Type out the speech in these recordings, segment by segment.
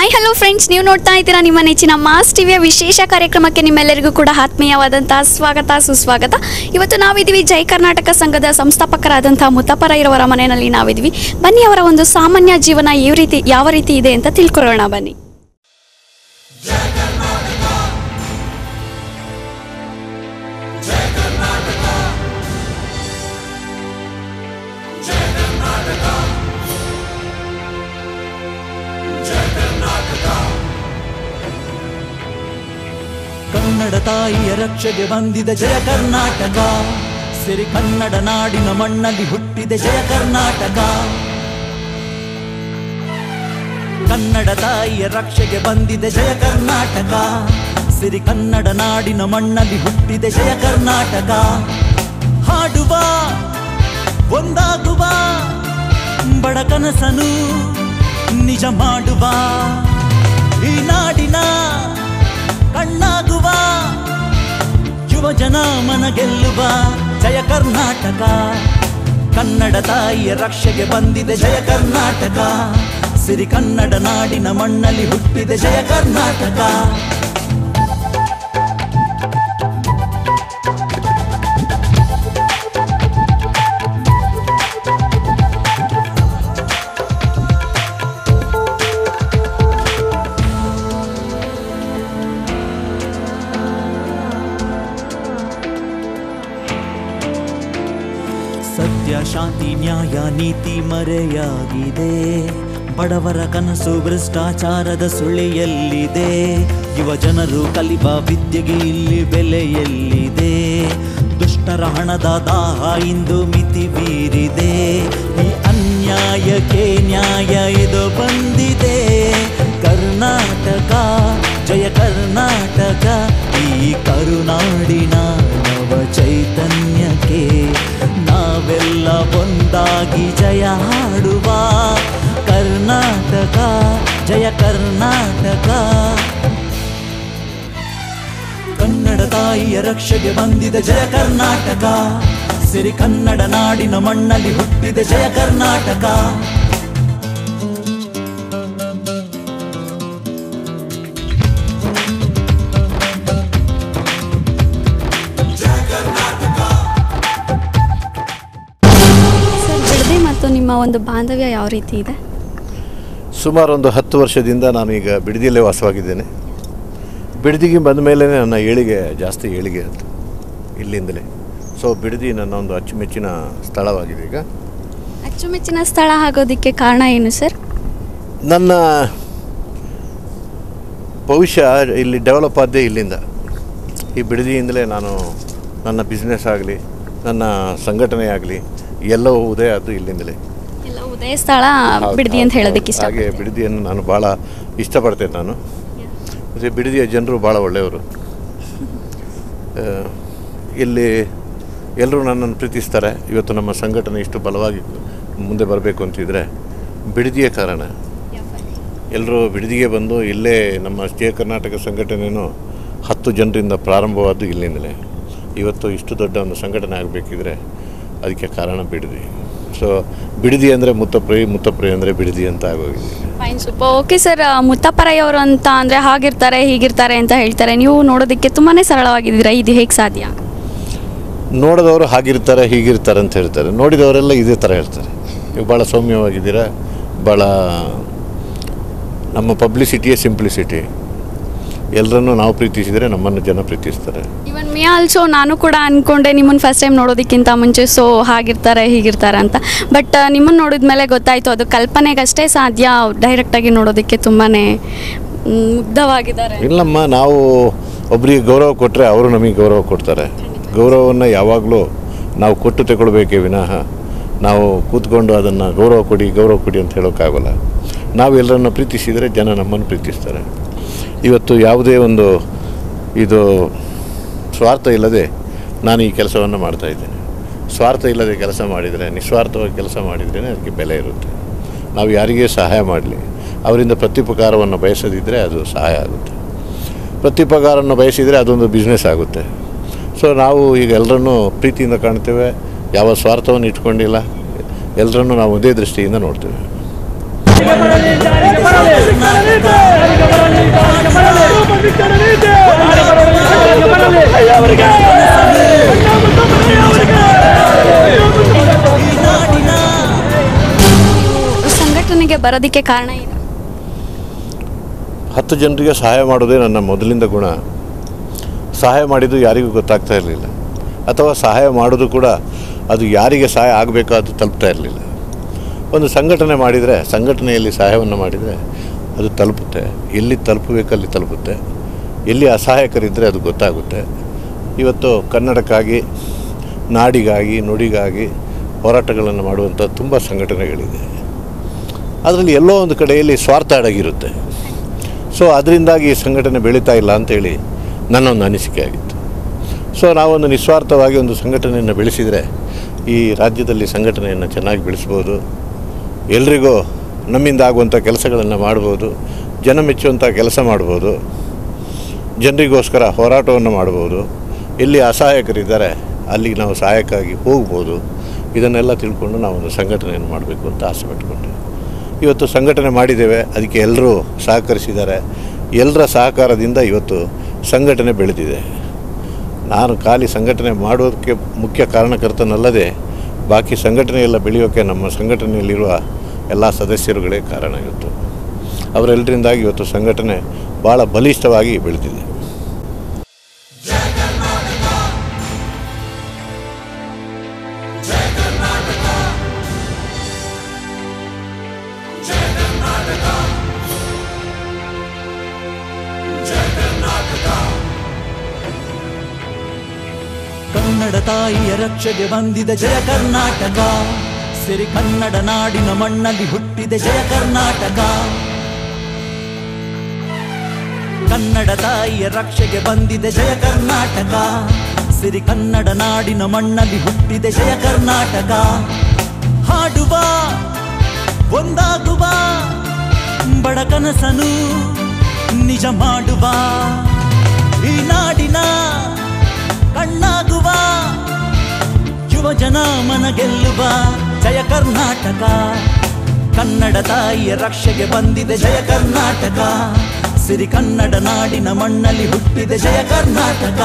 Hi hello friends ನೀವು ನೋಡ್ತಾ ಇದ್ದೀರಾ ನಿಮ್ಮ ನೆಚ್ಚಿನ ಮಾಸ್ ಟಿವಿಯ ವಿಶೇಷ ಕಾರ್ಯಕ್ರಮಕ್ಕೆ ನಿಮ್ಮೆಲ್ಲರಿಗೂ ಕೂಡ ಆತ್ಮೀಯವಾದಂತಹ ಸ್ವಾಗತ ಸುಸ್ವಾಗತ ಇವತ್ತು ನಾವಿದ್ದೀವಿ ಜೈ ಕರ್ನಾಟಕ ಸಂಘದ ಸಂಸ್ಥಾಪಕರಾದಂತಹ ಮುತ್ತಪ್ಪರ ಇರುವರ ಮನೆಯಲ್ಲಿ ನಾವಿದ್ವಿ ಬನ್ನಿ ಅವರ ಒಂದು ಸಾಮಾನ್ಯ ಜೀವನ ಯಾವ ರೀತಿ ಯಾವ ರೀತಿ ಇದೆ ಅಂತ ತಿಳ್ಕೊಳ್ಳೋಣ ಬನ್ನಿ ಕನ್ನಡ ತಾಯಿಯ ರಕ್ಷೆಗೆ ಬಂದಿದೆ ಜಯ ಕರ್ನಾಟಕ ಸಿರಿ ಕನ್ನಡ ನಾಡಿನ ಮಣ್ಣಲ್ಲಿ ಹುಟ್ಟಿದೆ ಜಯ ಕರ್ನಾಟಕ ಕನ್ನಡ ತಾಯಿಯ ರಕ್ಷೆಗೆ ಬಂದಿದೆ ಜಯ ಕರ್ನಾಟಕ ಸಿರಿ ಕನ್ನಡ ನಾಡಿನ ಮಣ್ಣಲ್ಲಿ ಹುಟ್ಟಿದೆ ಜಯ ಕರ್ನಾಟಕ ಹಾಡುವ ಒಂದಾಗುವ ಬಡ ಕನಸನು ನಿಜ ಮಾಡುವ ಈ ನಾಡಿನ ಕಣ್ಣಾಗುವ ಯುವ ಜನ ಮನ ಗೆಲ್ಲುವ ಜಯ ಕರ್ನಾಟಕ ಕನ್ನಡ ತಾಯಿಯ ರಕ್ಷೆಗೆ ಬಂದಿದೆ ಜಯ ಕರ್ನಾಟಕ ಸಿರಿ ಕನ್ನಡ ನಾಡಿನ ಮಣ್ಣಲ್ಲಿ ಹುಟ್ಟಿದೆ ಜಯ ಕರ್ನಾಟಕ ಸತ್ಯ ಶಾಂತಿ ನ್ಯಾಯ ನೀತಿ ಮರೆಯಾಗಿದೆ ಬಡವರ ಕನಸು ಭ್ರಷ್ಟಾಚಾರದ ಸುಳಿಯಲ್ಲಿದೆ ಯುವ ಜನರು ಕಲಿಬ ವಿದ್ಯೆಗೆ ಇಲ್ಲಿ ಬೆಲೆಯಲ್ಲಿದೆ ದುಷ್ಟರ ಹಣದ ದಾಹ ಇಂದು ಮಿತಿ ಮೀರಿದೆ ಈ ಅನ್ಯಾಯಕ್ಕೆ ನ್ಯಾಯ ಇದು ಬಂದಿದೆ ಕರ್ನಾಟಕ ಜಯ ಕರ್ನಾಟಕ ಈ ಕರುನಾಡಿನ ನವ ಚೈತನ್ಯಕ್ಕೆ ನಾವೆಲ್ಲ ಒಂದಾಗಿ ಜಯ ಹಾಡುವ ಕರ್ನಾಟಕ ಜಯ ಕರ್ನಾಟಕ ಕನ್ನಡ ತಾಯಿಯ ರಕ್ಷೆಗೆ ಬಂದಿದೆ ಜಯ ಕರ್ನಾಟಕ ಸಿರಿ ಕನ್ನಡ ನಾಡಿನ ಮಣ್ಣಲ್ಲಿ ಹುಟ್ಟಿದೆ ಜಯ ಕರ್ನಾಟಕ ಸರ್ ಬಿಡದಿ ಮತ್ತು ನಿಮ್ಮ ಒಂದು ಬಾಂಧವ್ಯ ಯಾವ ರೀತಿ ಇದೆ ಸುಮಾರು ಒಂದು ಹತ್ತು ವರ್ಷದಿಂದ ನಾನು ಈಗ ಬಿಡದಿಯಲ್ಲೇ ವಾಸವಾಗಿದ್ದೇನೆ ಬಿಡದಿಗೆ ಬಂದ ಮೇಲೆ ನನ್ನ ಏಳಿಗೆ ಜಾಸ್ತಿ ಏಳಿಗೆ ಅಂತ ಇಲ್ಲಿಂದಲೇ ಸೊ ಬಿಡದಿ ನನ್ನ ಒಂದು ಅಚ್ಚುಮೆಚ್ಚಿನ ಸ್ಥಳವಾಗಿದೆ ಈಗ ಅಚ್ಚುಮೆಚ್ಚಿನ ಸ್ಥಳ ಆಗೋದಕ್ಕೆ ಕಾರಣ ಏನು ಸರ್ ನನ್ನ ಭವಿಷ್ಯ ಇಲ್ಲಿ ಡೆವಲಪ್ ಆದ್ದೇ ಇಲ್ಲಿಂದ ಈ ಬಿಡದಿಯಿಂದಲೇ ನಾನು ನನ್ನ ಬಿಸ್ನೆಸ್ ಆಗಲಿ ನನ್ನ ಸಂಘಟನೆ ಆಗಲಿ ಎಲ್ಲವೂ ಉದಯ ಆದ್ದು ಇಲ್ಲಿಂದಲೇ ಎಲ್ಲ ಉದಯ ಸ್ಥಳ ಹೌದು, ಬಿಡದಿ ಅಂತ ಹೌದು, ಹೇಳೋದಕ್ಕೆ ಹೌದು. ಹಾಗೆ ಇಷ್ಟ ಬಿಡದಿಯನ್ನು ನಾನು ಭಾಳ ಇಷ್ಟಪಡ್ತೇನೆ ನಾನು ಮತ್ತು ಬಿಡದಿಯ ಜನರು ಭಾಳ ಒಳ್ಳೆಯವರು ಆ, ಇಲ್ಲಿ ಎಲ್ಲರೂ ನನ್ನನ್ನು ಪ್ರೀತಿಸ್ತಾರೆ ಇವತ್ತು ನಮ್ಮ ಸಂಘಟನೆ ಇಷ್ಟು ಬಲವಾಗಿ ಮುಂದೆ ಬರಬೇಕು ಅಂತಿದ್ರೆ ಬಿಡದಿಯ ಕಾರಣ ಎಲ್ಲರೂ ಬಿಡದಿಗೆ ಬಂದು ಇಲ್ಲೇ ನಮ್ಮ ಜಯ ಕರ್ನಾಟಕ ಸಂಘಟನೆಯೂ ಹತ್ತು ಜನರಿಂದ ಪ್ರಾರಂಭವಾದ್ದು ಇಲ್ಲಿಂದಲೇ ಇವತ್ತು ಇಷ್ಟು ದೊಡ್ಡ ಒಂದು ಸಂಘಟನೆ ಆಗಬೇಕಿದ್ರೆ ಅದಕ್ಕೆ ಕಾರಣ ಬಿಡದಿ ಸೊ ಬಿಡದಿ ಅಂದರೆ ಮುತ್ತಪ್ರೈ ಮುತ್ತಪ್ರೈ ಅಂದರೆ ಬಿಡದಿ ಅಂತ ಆಗೋಗಿದೆ ಫೈನ್ ಸೂಪರ್ ಓಕೆ ಸರ್ ಮುತ್ತಪ್ಪರಯ್ಯವರು ಅಂತ ಅಂದರೆ ಹಾಗಿರ್ತಾರೆ ಹೀಗಿರ್ತಾರೆ ಅಂತ ಹೇಳ್ತಾರೆ ನೀವು ನೋಡೋದಕ್ಕೆ ತುಂಬಾ ಸರಳವಾಗಿದ್ದೀರಾ ಇದು ಹೇಗೆ ಸಾಧ್ಯ ನೋಡಿದವರು ಹಾಗಿರ್ತಾರೆ ಹೀಗಿರ್ತಾರೆ ಅಂತ ಹೇಳ್ತಾರೆ ನೋಡಿದವರೆಲ್ಲ ಇದೇ ಥರ ಹೇಳ್ತಾರೆ ನೀವು ಭಾಳ ಸೌಮ್ಯವಾಗಿದ್ದೀರಾ ಭಾಳ ನಮ್ಮ ಪಬ್ಲಿಸಿಟಿಯೇ ಸಿಂಪ್ಲಿಸಿಟಿ ಎಲ್ಲರನ್ನೂ ನಾವು ಪ್ರೀತಿಸಿದರೆ ನಮ್ಮನ್ನು ಜನ ಪ್ರೀತಿಸ್ತಾರೆ ಇವನ್ ಮೀ ಆಲ್ಸೋ ನಾನು ಕೂಡ ಅನ್ಕೊಂಡೆ ನಿಮ್ಮನ್ನು ಫಸ್ಟ್ ಟೈಮ್ ನೋಡೋದಕ್ಕಿಂತ ಮುಂಚೆ ಸೊ ಹಾಗಿರ್ತಾರೆ ಹೀಗಿರ್ತಾರೆ ಅಂತ ಬಟ್ ನಿಮ್ಮನ್ನು ನೋಡಿದ್ಮೇಲೆ ಗೊತ್ತಾಯಿತು ಅದು ಕಲ್ಪನೆಗಷ್ಟೇ ಸಾಧ್ಯ ಡೈರೆಕ್ಟಾಗಿ ನೋಡೋದಕ್ಕೆ ತುಂಬಾ ಮುಗ್ಧವಾಗಿದ್ದಾರೆ ಇಲ್ಲಮ್ಮ ನಾವು ಒಬ್ಬರಿಗೆ ಗೌರವ ಕೊಟ್ಟರೆ ಅವರು ನಮಗೆ ಗೌರವ ಕೊಡ್ತಾರೆ ಗೌರವವನ್ನು ಯಾವಾಗಲೂ ನಾವು ಕೊಟ್ಟು ತಗೊಳ್ಬೇಕೇ ವಿನಃ ನಾವು ಕೂತ್ಕೊಂಡು ಅದನ್ನು ಗೌರವ ಕೊಡಿ ಗೌರವ ಕೊಡಿ ಅಂತ ಹೇಳೋಕ್ಕಾಗಲ್ಲ ನಾವು ಎಲ್ಲರನ್ನ ಪ್ರೀತಿಸಿದರೆ ಜನ ನಮ್ಮನ್ನು ಪ್ರೀತಿಸ್ತಾರೆ ಇವತ್ತು ಯಾವುದೇ ಒಂದು ಇದು ಸ್ವಾರ್ಥ ಇಲ್ಲದೆ ನಾನು ಈ ಕೆಲಸವನ್ನು ಮಾಡ್ತಾಯಿದ್ದೇನೆ ಸ್ವಾರ್ಥ ಇಲ್ಲದೆ ಕೆಲಸ ಮಾಡಿದರೆ ನಿಸ್ವಾರ್ಥವಾಗಿ ಕೆಲಸ ಮಾಡಿದ್ರೇ ಅದಕ್ಕೆ ಬೆಲೆ ಇರುತ್ತೆ ನಾವು ಯಾರಿಗೇ ಸಹಾಯ ಮಾಡಲಿ ಅವರಿಂದ ಪ್ರತ್ಯುಪಕಾರವನ್ನು ಬಯಸದಿದ್ದರೆ ಅದು ಸಹಾಯ ಆಗುತ್ತೆ ಪ್ರತ್ಯುಪಕಾರವನ್ನು ಬಯಸಿದರೆ ಅದೊಂದು ಬಿಸ್ನೆಸ್ ಆಗುತ್ತೆ ಸೊ ನಾವು ಈಗ ಎಲ್ಲರನ್ನೂ ಪ್ರೀತಿಯಿಂದ ಕಾಣ್ತೇವೆ ಯಾವ ಸ್ವಾರ್ಥವನ್ನು ಇಟ್ಕೊಂಡಿಲ್ಲ ಎಲ್ಲರನ್ನೂ ನಾವು ಒಂದೇ ದೃಷ್ಟಿಯಿಂದ ನೋಡ್ತೇವೆ ಜಯ ಈ ನಾಡಿನ ಸಂಘಟನೆಗೆ ಬರೋದಕ್ಕೆ ಕಾರಣ ಏನು ಹತ್ತು ಜನರಿಗೆ ಸಹಾಯ ಮಾಡೋದೇ ನನ್ನ ಮೊದಲಿಂದ ಗುಣ ಸಹಾಯ ಮಾಡಿದ್ದು ಯಾರಿಗೂ ಗೊತ್ತಾಗ್ತಾ ಇರಲಿಲ್ಲ ಅಥವಾ ಸಹಾಯ ಮಾಡೋದು ಕೂಡ ಅದು ಯಾರಿಗೆ ಸಹಾಯ ಆಗಬೇಕೋ ಅದು ತಲುಪ್ತಾ ಇರಲಿಲ್ಲ ಒಂದು ಸಂಘಟನೆ ಮಾಡಿದರೆ ಸಂಘಟನೆಯಲ್ಲಿ ಸಹಾಯವನ್ನು ಮಾಡಿದರೆ ಅದು ತಲುಪುತ್ತೆ ಎಲ್ಲಿ ತಲುಪಬೇಕು ಅಲ್ಲಿ ತಲುಪುತ್ತೆ ಎಲ್ಲಿ ಅಸಹಾಯಕರಿದ್ದರೆ ಅದು ಗೊತ್ತಾಗುತ್ತೆ ಇವತ್ತು ಕನ್ನಡಕ್ಕಾಗಿ ನಾಡಿಗಾಗಿ ನುಡಿಗಾಗಿ ಹೋರಾಟಗಳನ್ನು ಮಾಡುವಂಥ ತುಂಬ ಸಂಘಟನೆಗಳಿದೆ ಅದರಲ್ಲಿ ಎಲ್ಲೋ ಒಂದು ಕಡೆಯಲ್ಲಿ ಸ್ವಾರ್ಥ ಅಡಗಿರುತ್ತೆ ಸೊ ಅದರಿಂದಾಗಿ ಈ ಸಂಘಟನೆ ಬೆಳೀತಾ ಇಲ್ಲ ಅಂತೇಳಿ ನನ್ನ ಒಂದು ಅನಿಸಿಕೆ ಆಗಿತ್ತು ಸೊ ನಾವೊಂದು ನಿಸ್ವಾರ್ಥವಾಗಿ ಒಂದು ಸಂಘಟನೆಯನ್ನು ಬೆಳೆಸಿದರೆ ಈ ರಾಜ್ಯದಲ್ಲಿ ಸಂಘಟನೆಯನ್ನು ಚೆನ್ನಾಗಿ ಬೆಳೆಸ್ಬೋದು ಎಲ್ರಿಗೂ ನಮ್ಮಿಂದ ಆಗುವಂಥ ಕೆಲಸಗಳನ್ನು ಮಾಡ್ಬೋದು ಜನ ಮೆಚ್ಚುವಂಥ ಕೆಲಸ ಮಾಡ್ಬೋದು ಜನರಿಗೋಸ್ಕರ ಹೋರಾಟವನ್ನು ಮಾಡ್ಬೋದು ಎಲ್ಲಿ ಅಸಹಾಯಕರಿದ್ದಾರೆ ಅಲ್ಲಿಗೆ ನಾವು ಸಹಾಯಕ್ಕಾಗಿ ಹೋಗ್ಬೋದು ಇದನ್ನೆಲ್ಲ ತಿಳ್ಕೊಂಡು ನಾವೊಂದು ಸಂಘಟನೆಯನ್ನು ಮಾಡಬೇಕು ಅಂತ ಆಸೆ ಪಟ್ಕೊಂಡೆ ಇವತ್ತು ಸಂಘಟನೆ ಮಾಡಿದ್ದೇವೆ ಅದಕ್ಕೆ ಎಲ್ಲರೂ ಸಹಕರಿಸಿದ್ದಾರೆ ಎಲ್ಲರ ಸಹಕಾರದಿಂದ ಇವತ್ತು ಸಂಘಟನೆ ಬೆಳೆದಿದೆ ನಾನು ಖಾಲಿ ಸಂಘಟನೆ ಮಾಡೋದಕ್ಕೆ ಮುಖ್ಯ ಕಾರಣಕರ್ತನಲ್ಲದೆ ಬಾಕಿ ಸಂಘಟನೆ ಎಲ್ಲ ಬೆಳೆಯೋಕ್ಕೆ ನಮ್ಮ ಸಂಘಟನೆಯಲ್ಲಿರುವ ಎಲ್ಲ ಸದಸ್ಯರುಗಳೇ ಕಾರಣ ಇವತ್ತು ಅವರೆಲ್ಲರಿಂದಾಗಿ ಇವತ್ತು ಸಂಘಟನೆ ಭಾಳ ಬಲಿಷ್ಠವಾಗಿ ಬೆಳೆದಿದೆ ಕನ್ನಡ ತಾಯಿಯ ರಕ್ಷೆಗೆ ಬಂದಿದೆ ಜಯ ಕರ್ನಾಟಕ ಸಿರಿ ಕನ್ನಡ ನಾಡಿನ ಮಣ್ಣಲ್ಲಿ ಹುಟ್ಟಿದೆ ಜಯ ಕರ್ನಾಟಕ ಕನ್ನಡ ತಾಯಿಯ ರಕ್ಷೆಗೆ ಬಂದಿದೆ ಜಯ ಕರ್ನಾಟಕ ಸಿರಿ ಕನ್ನಡ ನಾಡಿನ ಮಣ್ಣಲ್ಲಿ ಹುಟ್ಟಿದೆ ಜಯ ಕರ್ನಾಟಕ ಹಾಡುವ ಒಂದಾಗುವ ಬಡ ಕನಸನು ನಿಜ ಮಾಡುವ ಈ ನಾಡಿನ ಕಣ್ಣಾಗುವ ಯುವ ಜನ ಮನ ಗೆಲ್ಲುವ ಜಯ ಕರ್ನಾಟಕ ಕನ್ನಡ ತಾಯಿಯ ರಕ್ಷೆಗೆ ಬಂದಿದೆ ಜಯ ಕರ್ನಾಟಕ ಸಿರಿ ಕನ್ನಡ ನಾಡಿನ ಮಣ್ಣಲ್ಲಿ ಹುಟ್ಟಿದೆ ಜಯ ಕರ್ನಾಟಕ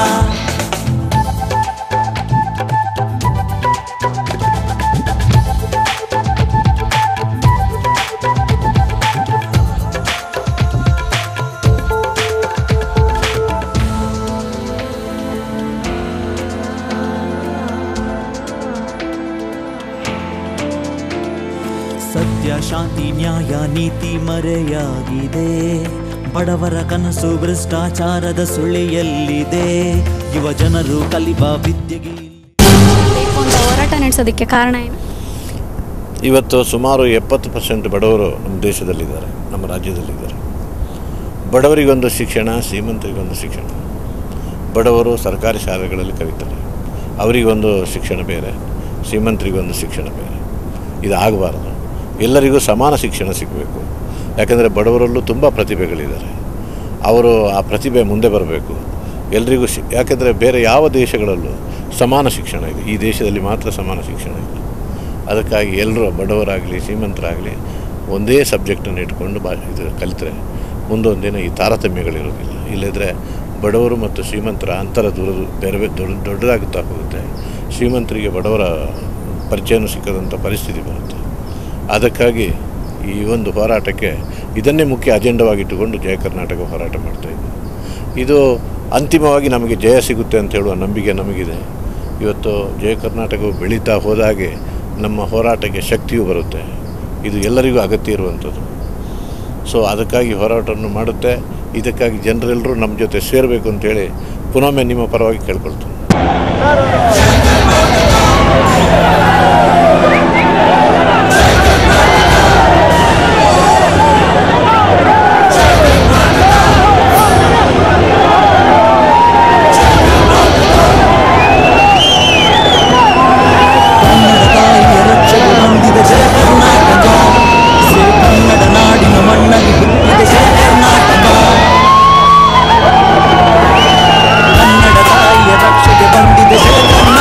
ಸತ್ಯ ಶಾಂತಿ ನ್ಯಾಯ ನೀತಿ ಮರೆಯಾಗಿದೆ ಬಡವರ ಕನಸು ಭ್ರಷ್ಟಾಚಾರದ ಸುಳಿಯಲ್ಲಿದೆ ಯುವ ಜನರು ಕಲಿಬ ವಿದ್ಯೆಗೆ ಬೇಕು ಅಂತ ಹೋರಾಟ ನಡೆಸೋದಕ್ಕೆ ಕಾರಣ ಏನು ಇವತ್ತು ಸುಮಾರು ಎಪ್ಪತ್ತು ಪರ್ಸೆಂಟ್ ಬಡವರು ನಮ್ಮ ದೇಶದಲ್ಲಿದ್ದಾರೆ ನಮ್ಮ ರಾಜ್ಯದಲ್ಲಿದ್ದಾರೆ ಬಡವರಿಗೊಂದು ಶಿಕ್ಷಣ ಶ್ರೀಮಂತರಿಗೊಂದು ಶಿಕ್ಷಣ ಬಡವರು ಸರ್ಕಾರಿ ಶಾಲೆಗಳಲ್ಲಿ ಕಲಿತಾರೆ ಅವರಿಗೊಂದು ಶಿಕ್ಷಣ ಬೇರೆ ಶ್ರೀಮಂತರಿಗೊಂದು ಶಿಕ್ಷಣ ಬೇರೆ ಇದು ಆಗಬಾರ್ದು ಎಲ್ಲರಿಗೂ ಸಮಾನ ಶಿಕ್ಷಣ ಸಿಗಬೇಕು ಯಾಕಂದರೆ ಬಡವರಲ್ಲೂ ತುಂಬ ಪ್ರತಿಭೆಗಳಿದ್ದಾರೆ ಅವರು ಆ ಪ್ರತಿಭೆ ಮುಂದೆ ಬರಬೇಕು ಎಲ್ರಿಗೂ ಶಿ ಯಾಕೆಂದರೆ ಬೇರೆ ಯಾವ ದೇಶಗಳಲ್ಲೂ ಸಮಾನ ಶಿಕ್ಷಣ ಇದೆ ಈ ದೇಶದಲ್ಲಿ ಮಾತ್ರ ಸಮಾನ ಶಿಕ್ಷಣ ಇದೆ ಅದಕ್ಕಾಗಿ ಎಲ್ಲರೂ ಬಡವರಾಗಲಿ ಶ್ರೀಮಂತರಾಗಲಿ ಒಂದೇ ಸಬ್ಜೆಕ್ಟನ್ನು ಇಟ್ಕೊಂಡು ಬಾ ಇದು ಕಲಿತರೆ ಮುಂದೊಂದು ದಿನ ಈ ತಾರತಮ್ಯಗಳಿರೋದಿಲ್ಲ ಇಲ್ಲದ್ರೆ ಬಡವರು ಮತ್ತು ಶ್ರೀಮಂತರ ಅಂತರ ದೂರ ಬೇರೆ ಬೇರೆ ದೊಡ್ಡ ದೊಡ್ಡದಾಗುತ್ತಾ ಹೋಗುತ್ತೆ ಶ್ರೀಮಂತರಿಗೆ ಬಡವರ ಪರಿಚಯನೂ ಸಿಕ್ಕದಂಥ ಪರಿಸ್ಥಿತಿ ಬರುತ್ತೆ ಅದಕ್ಕಾಗಿ ಈ ಒಂದು ಹೋರಾಟಕ್ಕೆ ಇದನ್ನೇ ಮುಖ್ಯ ಅಜೆಂಡವಾಗಿಟ್ಟುಕೊಂಡು ಜಯ ಕರ್ನಾಟಕ ಹೋರಾಟ ಮಾಡ್ತಾಯಿದ್ದೆ ಇದು ಅಂತಿಮವಾಗಿ ನಮಗೆ ಜಯ ಸಿಗುತ್ತೆ ಅಂತ ಹೇಳುವ ನಂಬಿಕೆ ನಮಗಿದೆ ಇವತ್ತು ಜಯ ಕರ್ನಾಟಕವು ಬೆಳೀತಾ ಹೋದಾಗೆ ನಮ್ಮ ಹೋರಾಟಕ್ಕೆ ಶಕ್ತಿಯೂ ಬರುತ್ತೆ ಇದು ಎಲ್ಲರಿಗೂ ಅಗತ್ಯ ಇರುವಂಥದ್ದು ಸೊ ಅದಕ್ಕಾಗಿ ಹೋರಾಟವನ್ನು ಮಾಡುತ್ತೆ ಇದಕ್ಕಾಗಿ ಜನರೆಲ್ಲರೂ ನಮ್ಮ ಜೊತೆ ಸೇರಬೇಕು ಅಂತೇಳಿ ಪುನೊಮ್ಮೆ ನಿಮ್ಮ ಪರವಾಗಿ ಕೇಳ್ಕೊಳ್ತೀನಿ ಕನ್ನಡ ತಾಯಿಯ ರಕ್ಷೆಗೆ ಬಂದಿದೆ ಜಯ ಕರ್ನಾಟಕ ಸಿರಿ ಕನ್ನಡ ನಾಡಿನ ಮಣ್ಣಲ್ಲಿ ಹುಟ್ಟಿದೆ ಜಯ ಕರ್ನಾಟಕ ಕನ್ನಡ ತಾಯಿಯ ರಕ್ಷೆಗೆ ಬಂದಿದೆ ಜಯ ಕರ್ನಾಟಕ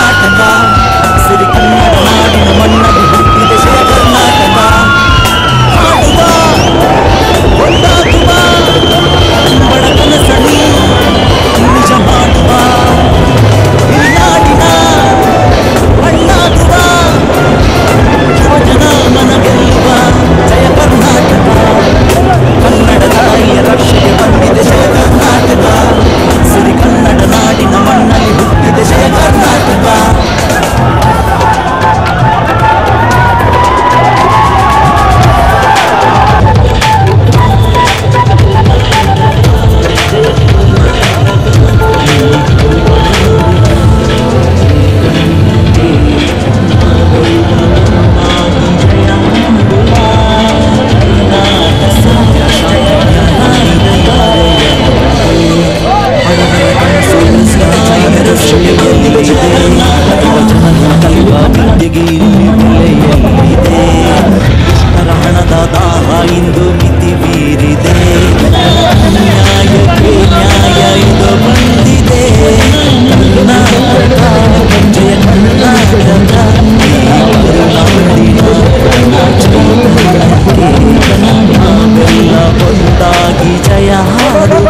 ನಿನಗೆ ಇಲ್ಲಿ ಬೆಲೆಯಲ್ಲಿದೆ ದುಷ್ಟರ ಹಣದ ದಾಹ ಇಂದು ಮಿತಿ ಮೀರಿದೆ ನ್ಯಾಯಕ್ಕೆ ನ್ಯಾಯ ಇದು ಬಂದಿದೆ ಕರ್ನಾಟಕ ಜಯ ಕರ್ನಾಟಕ ಈ ಕರುನಾಡಿನ ಚೈತನ್ಯಕ್ಕೆ ನಾವೆಲ್ಲ ಒಂದಾಗಿ ಜಯ ಹಾಡುವ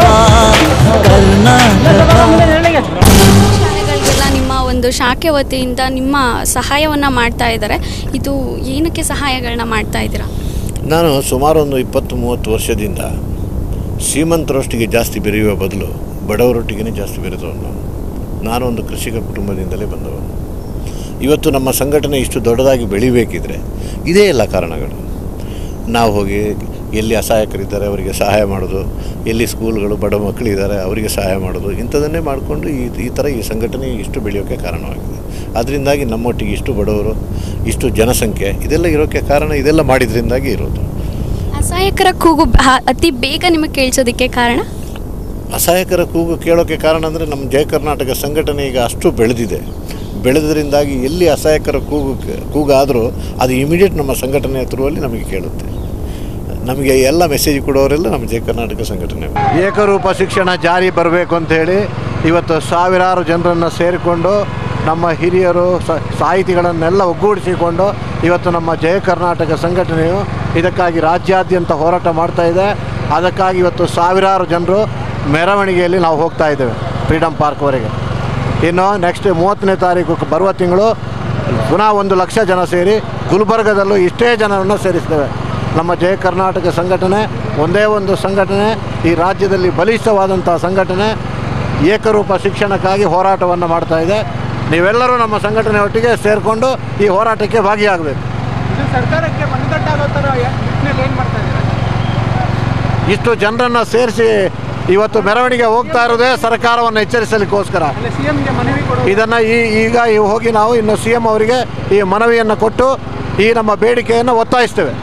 ಕರ್ನಾಟಕ ಶಾಲೆಗಳಿಗೆಲ್ಲ ನಿಮ್ಮ ಒಂದು ಶಾಖೆ ವತಿಯಿಂದ ನಿಮ್ಮ ಸಹಾಯವನ್ನು ಮಾಡ್ತಾ ಇದ್ದಾರೆ ಇದು ಏನಕ್ಕೆ ಸಹಾಯಗಳನ್ನ ಮಾಡ್ತಾ ಇದ್ದೀರಾ ನಾನು ಸುಮಾರು ಒಂದು ಇಪ್ಪತ್ತು ಮೂವತ್ತು ವರ್ಷದಿಂದ ಶ್ರೀಮಂತರೊಟ್ಟಿಗೆ ಜಾಸ್ತಿ ಬೆರೆಯುವ ಬದಲು ಬಡವರೊಟ್ಟಿಗೆ ಜಾಸ್ತಿ ಬೆರೆತವನು ನಾನು ಒಂದು ಕೃಷಿಕ ಕುಟುಂಬದಿಂದಲೇ ಬಂದವನು ಇವತ್ತು ನಮ್ಮ ಸಂಘಟನೆ ಇಷ್ಟು ದೊಡ್ಡದಾಗಿ ಬೆಳಿಬೇಕಿದ್ರೆ ಇದೇ ಎಲ್ಲ ಕಾರಣಗಳು ನಾವು ಹೋಗಿ ಎಲ್ಲಿ ಅಸಹಾಯಕರಿದ್ದಾರೆ ಅವರಿಗೆ ಸಹಾಯ ಮಾಡೋದು ಎಲ್ಲಿ ಸ್ಕೂಲ್ಗಳು ಬಡ ಮಕ್ಕಳಿದ್ದಾರೆ ಅವರಿಗೆ ಸಹಾಯ ಮಾಡೋದು ಇಂಥದನ್ನೇ ಮಾಡಿಕೊಂಡು ಈ ಈ ಥರ ಈ ಸಂಘಟನೆ ಇಷ್ಟು ಬೆಳೆಯೋಕ್ಕೆ ಕಾರಣವಾಗಿದೆ ಅದರಿಂದಾಗಿ ನಮ್ಮೊಟ್ಟಿಗೆ ಇಷ್ಟು ಬಡವರು ಇಷ್ಟು ಜನಸಂಖ್ಯೆ ಇದೆಲ್ಲ ಇರೋಕ್ಕೆ ಕಾರಣ ಇದೆಲ್ಲ ಮಾಡಿದ್ರಿಂದಾಗಿ ಇರೋದು ಅಸಹಾಯಕರ ಕೂಗು ಬ- ಅತಿ ಬೇಗ ನಿಮಗೆ ಕೇಳಿಸೋದಕ್ಕೆ ಕಾರಣ ಅಸಹಾಯಕರ ಕೂಗು ಕೇಳೋಕ್ಕೆ ಕಾರಣ ಅಂದರೆ ನಮ್ಮ ಜಯ ಕರ್ನಾಟಕ ಸಂಘಟನೆ ಈಗ ಅಷ್ಟು ಬೆಳೆದಿದೆ ಬೆಳೆದರಿಂದಾಗಿ ಎಲ್ಲಿ ಅಸಹಾಯಕರ ಕೂಗು ಕೂಗಾದರೂ ಅದು ಇಮಿಡಿಯೇಟ್ ನಮ್ಮ ಸಂಘಟನೆಯ ಥ್ರೂವಲ್ಲಿ ನಮಗೆ ಕೇಳುತ್ತೆ ನಮಗೆ ಎಲ್ಲ ಮೆಸೇಜ್ ಕೊಡೋರೆಲ್ಲ ನಮ್ಮ ಜಯ ಕರ್ನಾಟಕ ಸಂಘಟನೆ ಏಕರೂಪ ಶಿಕ್ಷಣ ಜಾರಿ ಬರಬೇಕು ಅಂತ ಹೇಳಿ ಇವತ್ತು ಸಾವಿರಾರು ಜನರನ್ನು ಸೇರಿಕೊಂಡು ನಮ್ಮ ಹಿರಿಯರು ಸ- ಸಾಹಿತಿಗಳನ್ನೆಲ್ಲ ಒಗ್ಗೂಡಿಸಿಕೊಂಡು ಇವತ್ತು ನಮ್ಮ ಜಯ ಕರ್ನಾಟಕ ಸಂಘಟನೆಯು ಇದಕ್ಕಾಗಿ ರಾಜ್ಯಾದ್ಯಂತ ಹೋರಾಟ ಮಾಡ್ತಾ ಇದೆ ಅದಕ್ಕಾಗಿ ಇವತ್ತು ಸಾವಿರಾರು ಜನರು ಮೆರವಣಿಗೆಯಲ್ಲಿ ನಾವು ಹೋಗ್ತಾ ಇದ್ದೇವೆ ಫ್ರೀಡಮ್ ಪಾರ್ಕ್ವರೆಗೆ ಇನ್ನು ನೆಕ್ಸ್ಟ್ ಮೂವತ್ತನೇ ತಾರೀಕು ಬರುವ ತಿಂಗಳು ಪುನಃ ಒಂದು ಲಕ್ಷ ಜನ ಸೇರಿ ಗುಲ್ಬರ್ಗದಲ್ಲೂ ಇಷ್ಟೇ ಜನರನ್ನು ಸೇರಿಸ್ತೇವೆ ನಮ್ಮ ಜಯ ಕರ್ನಾಟಕ ಸಂಘಟನೆ ಒಂದೇ ಒಂದು ಸಂಘಟನೆ ಈ ರಾಜ್ಯದಲ್ಲಿ ಬಲಿಷ್ಠವಾದಂಥ ಸಂಘಟನೆ ಏಕರೂಪ ಶಿಕ್ಷಣಕ್ಕಾಗಿ ಹೋರಾಟವನ್ನು ಮಾಡ್ತಾ ಇದೆ ನೀವೆಲ್ಲರೂ ನಮ್ಮ ಸಂಘಟನೆ ಒಟ್ಟಿಗೆ ಸೇರಿಕೊಂಡು ಈ ಹೋರಾಟಕ್ಕೆ ಭಾಗಿಯಾಗಬೇಕು ಇದು ಸರ್ಕಾರಕ್ಕೆ ಮನದಟ್ಟಾಗೋ ಥರ ನಿಟ್ಟಿನಲ್ಲಿ ಏನು ಮಾಡ್ತಾ ಇದ್ದಾರೆ ಇಷ್ಟು ಜನರನ್ನು ಸೇರಿಸಿ ಇವತ್ತು ಮೆರವಣಿಗೆ ಹೋಗ್ತಾ ಇರೋದೇ ಸರ್ಕಾರವನ್ನು ಎಚ್ಚರಿಸಲಿಕ್ಕೋಸ್ಕರ ಅಲ್ಲ ಸಿ ಎಂಗೆ ಮನವಿ ಕೊಡೋ ಇದನ್ನು ಈ ಈಗ ಈ ಹೋಗಿ ನಾವು ಇನ್ನು ಸಿ ಎಂ ಅವರಿಗೆ ಈ ಮನವಿಯನ್ನು ಕೊಟ್ಟು ಈ ನಮ್ಮ ಬೇಡಿಕೆಯನ್ನು ಒತ್ತಾಯಿಸ್ತೇವೆ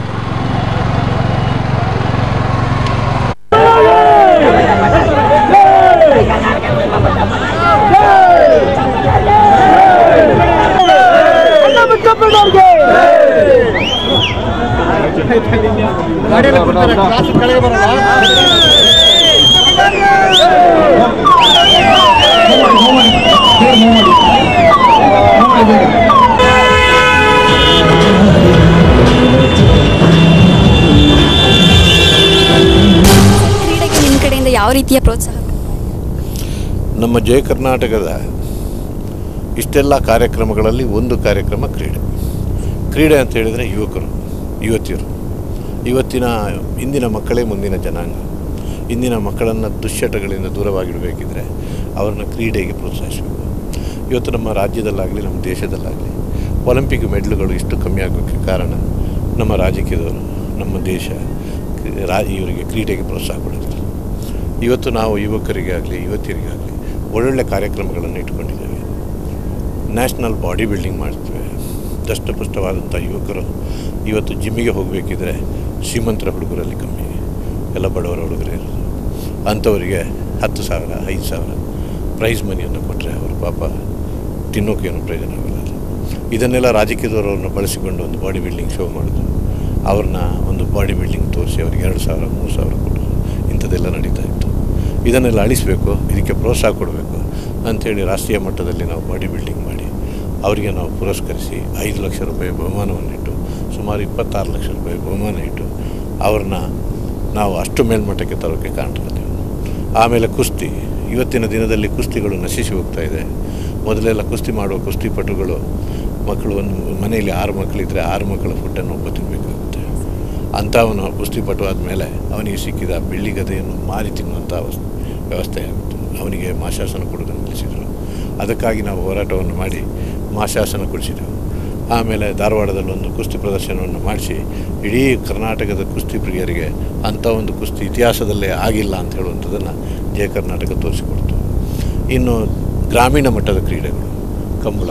ಕ್ರೀಡೆಗೆ ನಿಮ್ಮ ಕಡೆಯಿಂದ ಯಾವ ರೀತಿಯ ಪ್ರೋತ್ಸಾಹ ನಮ್ಮ ಜಯ ಕರ್ನಾಟಕದ ಇಷ್ಟೆಲ್ಲ ಕಾರ್ಯಕ್ರಮಗಳಲ್ಲಿ ಒಂದು ಕಾರ್ಯಕ್ರಮ ಕ್ರೀಡೆ ಕ್ರೀಡೆ ಅಂತ ಹೇಳಿದರೆ ಯುವಕರು ಯುವತಿಯರು ಇವತ್ತಿನ ಇಂದಿನ ಮಕ್ಕಳೇ ಮುಂದಿನ ಜನಾಂಗ ಇಂದಿನ ಮಕ್ಕಳನ್ನು ದುಶ್ಚಟಗಳಿಂದ ದೂರವಾಗಿಡಬೇಕಿದ್ರೆ ಅವ್ರನ್ನ ಕ್ರೀಡೆಗೆ ಪ್ರೋತ್ಸಾಹಿಸಬೇಕು ಇವತ್ತು ನಮ್ಮ ರಾಜ್ಯದಲ್ಲಾಗಲಿ ನಮ್ಮ ದೇಶದಲ್ಲಾಗಲಿ ಒಲಿಂಪಿಕ್ ಮೆಡ್ಲುಗಳು ಇಷ್ಟು ಕಮ್ಮಿ ಆಗೋಕ್ಕೆ ಕಾರಣ ನಮ್ಮ ರಾಜಕೀಯದವರು ನಮ್ಮ ದೇಶ ರಾ ಇವರಿಗೆ ಕ್ರೀಡೆಗೆ ಪ್ರೋತ್ಸಾಹ ಕೊಡೋದಿಲ್ಲ ಇವತ್ತು ನಾವು ಯುವಕರಿಗೆ ಆಗಲಿ ಯುವತಿಯರಿಗಾಗಲಿ ಒಳ್ಳೊಳ್ಳೆ ಕಾರ್ಯಕ್ರಮಗಳನ್ನು ಇಟ್ಕೊಂಡಿದ್ದೇವೆ ನ್ಯಾಷನಲ್ ಬಾಡಿ ಬಿಲ್ಡಿಂಗ್ ಮಾಡ್ತೇವೆ ದಷ್ಟಪುಷ್ಟವಾದಂಥ ಯುವಕರು ಇವತ್ತು ಜಿಮ್ಮಿಗೆ ಹೋಗಬೇಕಿದ್ರೆ ಶ್ರೀಮಂತರ ಹುಡುಗರಲ್ಲಿ ಕಮ್ಮಿ ಎಲ್ಲ ಬಡವರ ಹುಡುಗರೇ ಇರೋದು ಅಂಥವರಿಗೆ ಹತ್ತು ಸಾವಿರ ಐದು ಸಾವಿರ ಪ್ರೈಸ್ ಮನಿಯನ್ನು ಕೊಟ್ಟರೆ ಅವರು ಪಾಪ ತಿನ್ನೋಕೇನು ಪ್ರಯೋಜನವಿಲ್ಲ ಇದನ್ನೆಲ್ಲ ರಾಜಕೀಯದವರು ಅವ್ರನ್ನ ಬಳಸಿಕೊಂಡು ಒಂದು ಬಾಡಿ ಬಿಲ್ಡಿಂಗ್ ಶೋ ಮಾಡೋದು ಅವ್ರನ್ನ ಒಂದು ಬಾಡಿ ಬಿಲ್ಡಿಂಗ್ ತೋರಿಸಿ ಅವ್ರಿಗೆ ಎರಡು ಸಾವಿರ ಮೂರು ಸಾವಿರ ಕೊಡೋದು ಇಂಥದ್ದೆಲ್ಲ ನಡೀತಾ ಇತ್ತು ಇದನ್ನೆಲ್ಲ ಅಳಿಸಬೇಕು ಇದಕ್ಕೆ ಪ್ರೋತ್ಸಾಹ ಕೊಡಬೇಕು ಅಂಥೇಳಿ ರಾಷ್ಟ್ರೀಯ ಮಟ್ಟದಲ್ಲಿ ನಾವು ಬಾಡಿ ಬಿಲ್ಡಿಂಗ್ ಮಾಡಿ ಅವರಿಗೆ ನಾವು ಪುರಸ್ಕರಿಸಿ ಐದು ಲಕ್ಷ ರೂಪಾಯಿ ಬಹುಮಾನವನ್ನಿಟ್ಟು ಸುಮಾರು ಇಪ್ಪತ್ತಾರು ಲಕ್ಷ ರೂಪಾಯಿ ಬಹುಮಾನ ಇಟ್ಟು ಅವ್ರನ್ನ ನಾವು ಅಷ್ಟು ಮೇಲ್ಮಟ್ಟಕ್ಕೆ ತರೋಕ್ಕೆ ಕಾರಣರಾದೆವು ಆಮೇಲೆ ಕುಸ್ತಿ ಇವತ್ತಿನ ದಿನದಲ್ಲಿ ಕುಸ್ತಿಗಳು ನಶಿಸಿ ಹೋಗ್ತಾ ಇದೆ ಮೊದಲೆಲ್ಲ ಕುಸ್ತಿ ಮಾಡುವ ಕುಸ್ತಿಪಟುಗಳು ಮಕ್ಕಳು ಒಂದು ಮನೆಯಲ್ಲಿ ಆರು ಮಕ್ಕಳಿದ್ದರೆ ಆರು ಮಕ್ಕಳ ಫುಡ್ಡನ್ನು ಒಬ್ಬ ತಿನ್ನಬೇಕಾಗುತ್ತೆ ಅಂಥವನು ಕುಸ್ತಿಪಟು ಆದಮೇಲೆ ಅವನಿಗೆ ಸಿಕ್ಕಿದ ಬೆಳ್ಳಿ ಗದೆಯನ್ನು ಮಾರಿ ತಿನ್ನುವಂಥ ಅವಸ್- ವ್ಯವಸ್ಥೆ ಆಗುತ್ತೆ ಅವನಿಗೆ ಮಾಶಾಸನ ಕೊಡೋದನ್ನು ನಿಲ್ಲಿಸಿದರು ಅದಕ್ಕಾಗಿ ನಾವು ಹೋರಾಟವನ್ನು ಮಾಡಿ ಮಾಶಾಸನ ಕೊಡಿಸಿದೆವು ಆಮೇಲೆ ಧಾರವಾಡದಲ್ಲಿ ಒಂದು ಕುಸ್ತಿ ಪ್ರದರ್ಶನವನ್ನು ಮಾಡಿಸಿ ಇಡೀ ಕರ್ನಾಟಕದ ಕುಸ್ತಿ ಪ್ರಿಯರಿಗೆ ಅಂಥ ಒಂದು ಕುಸ್ತಿ ಇತಿಹಾಸದಲ್ಲೇ ಆಗಿಲ್ಲ ಅಂತ ಹೇಳುವಂಥದ್ದನ್ನು ಜಯ ಕರ್ನಾಟಕ ತೋರಿಸಿಕೊಡ್ತು ಇನ್ನು ಗ್ರಾಮೀಣ ಮಟ್ಟದ ಕ್ರೀಡೆಗಳು ಕಂಬಳ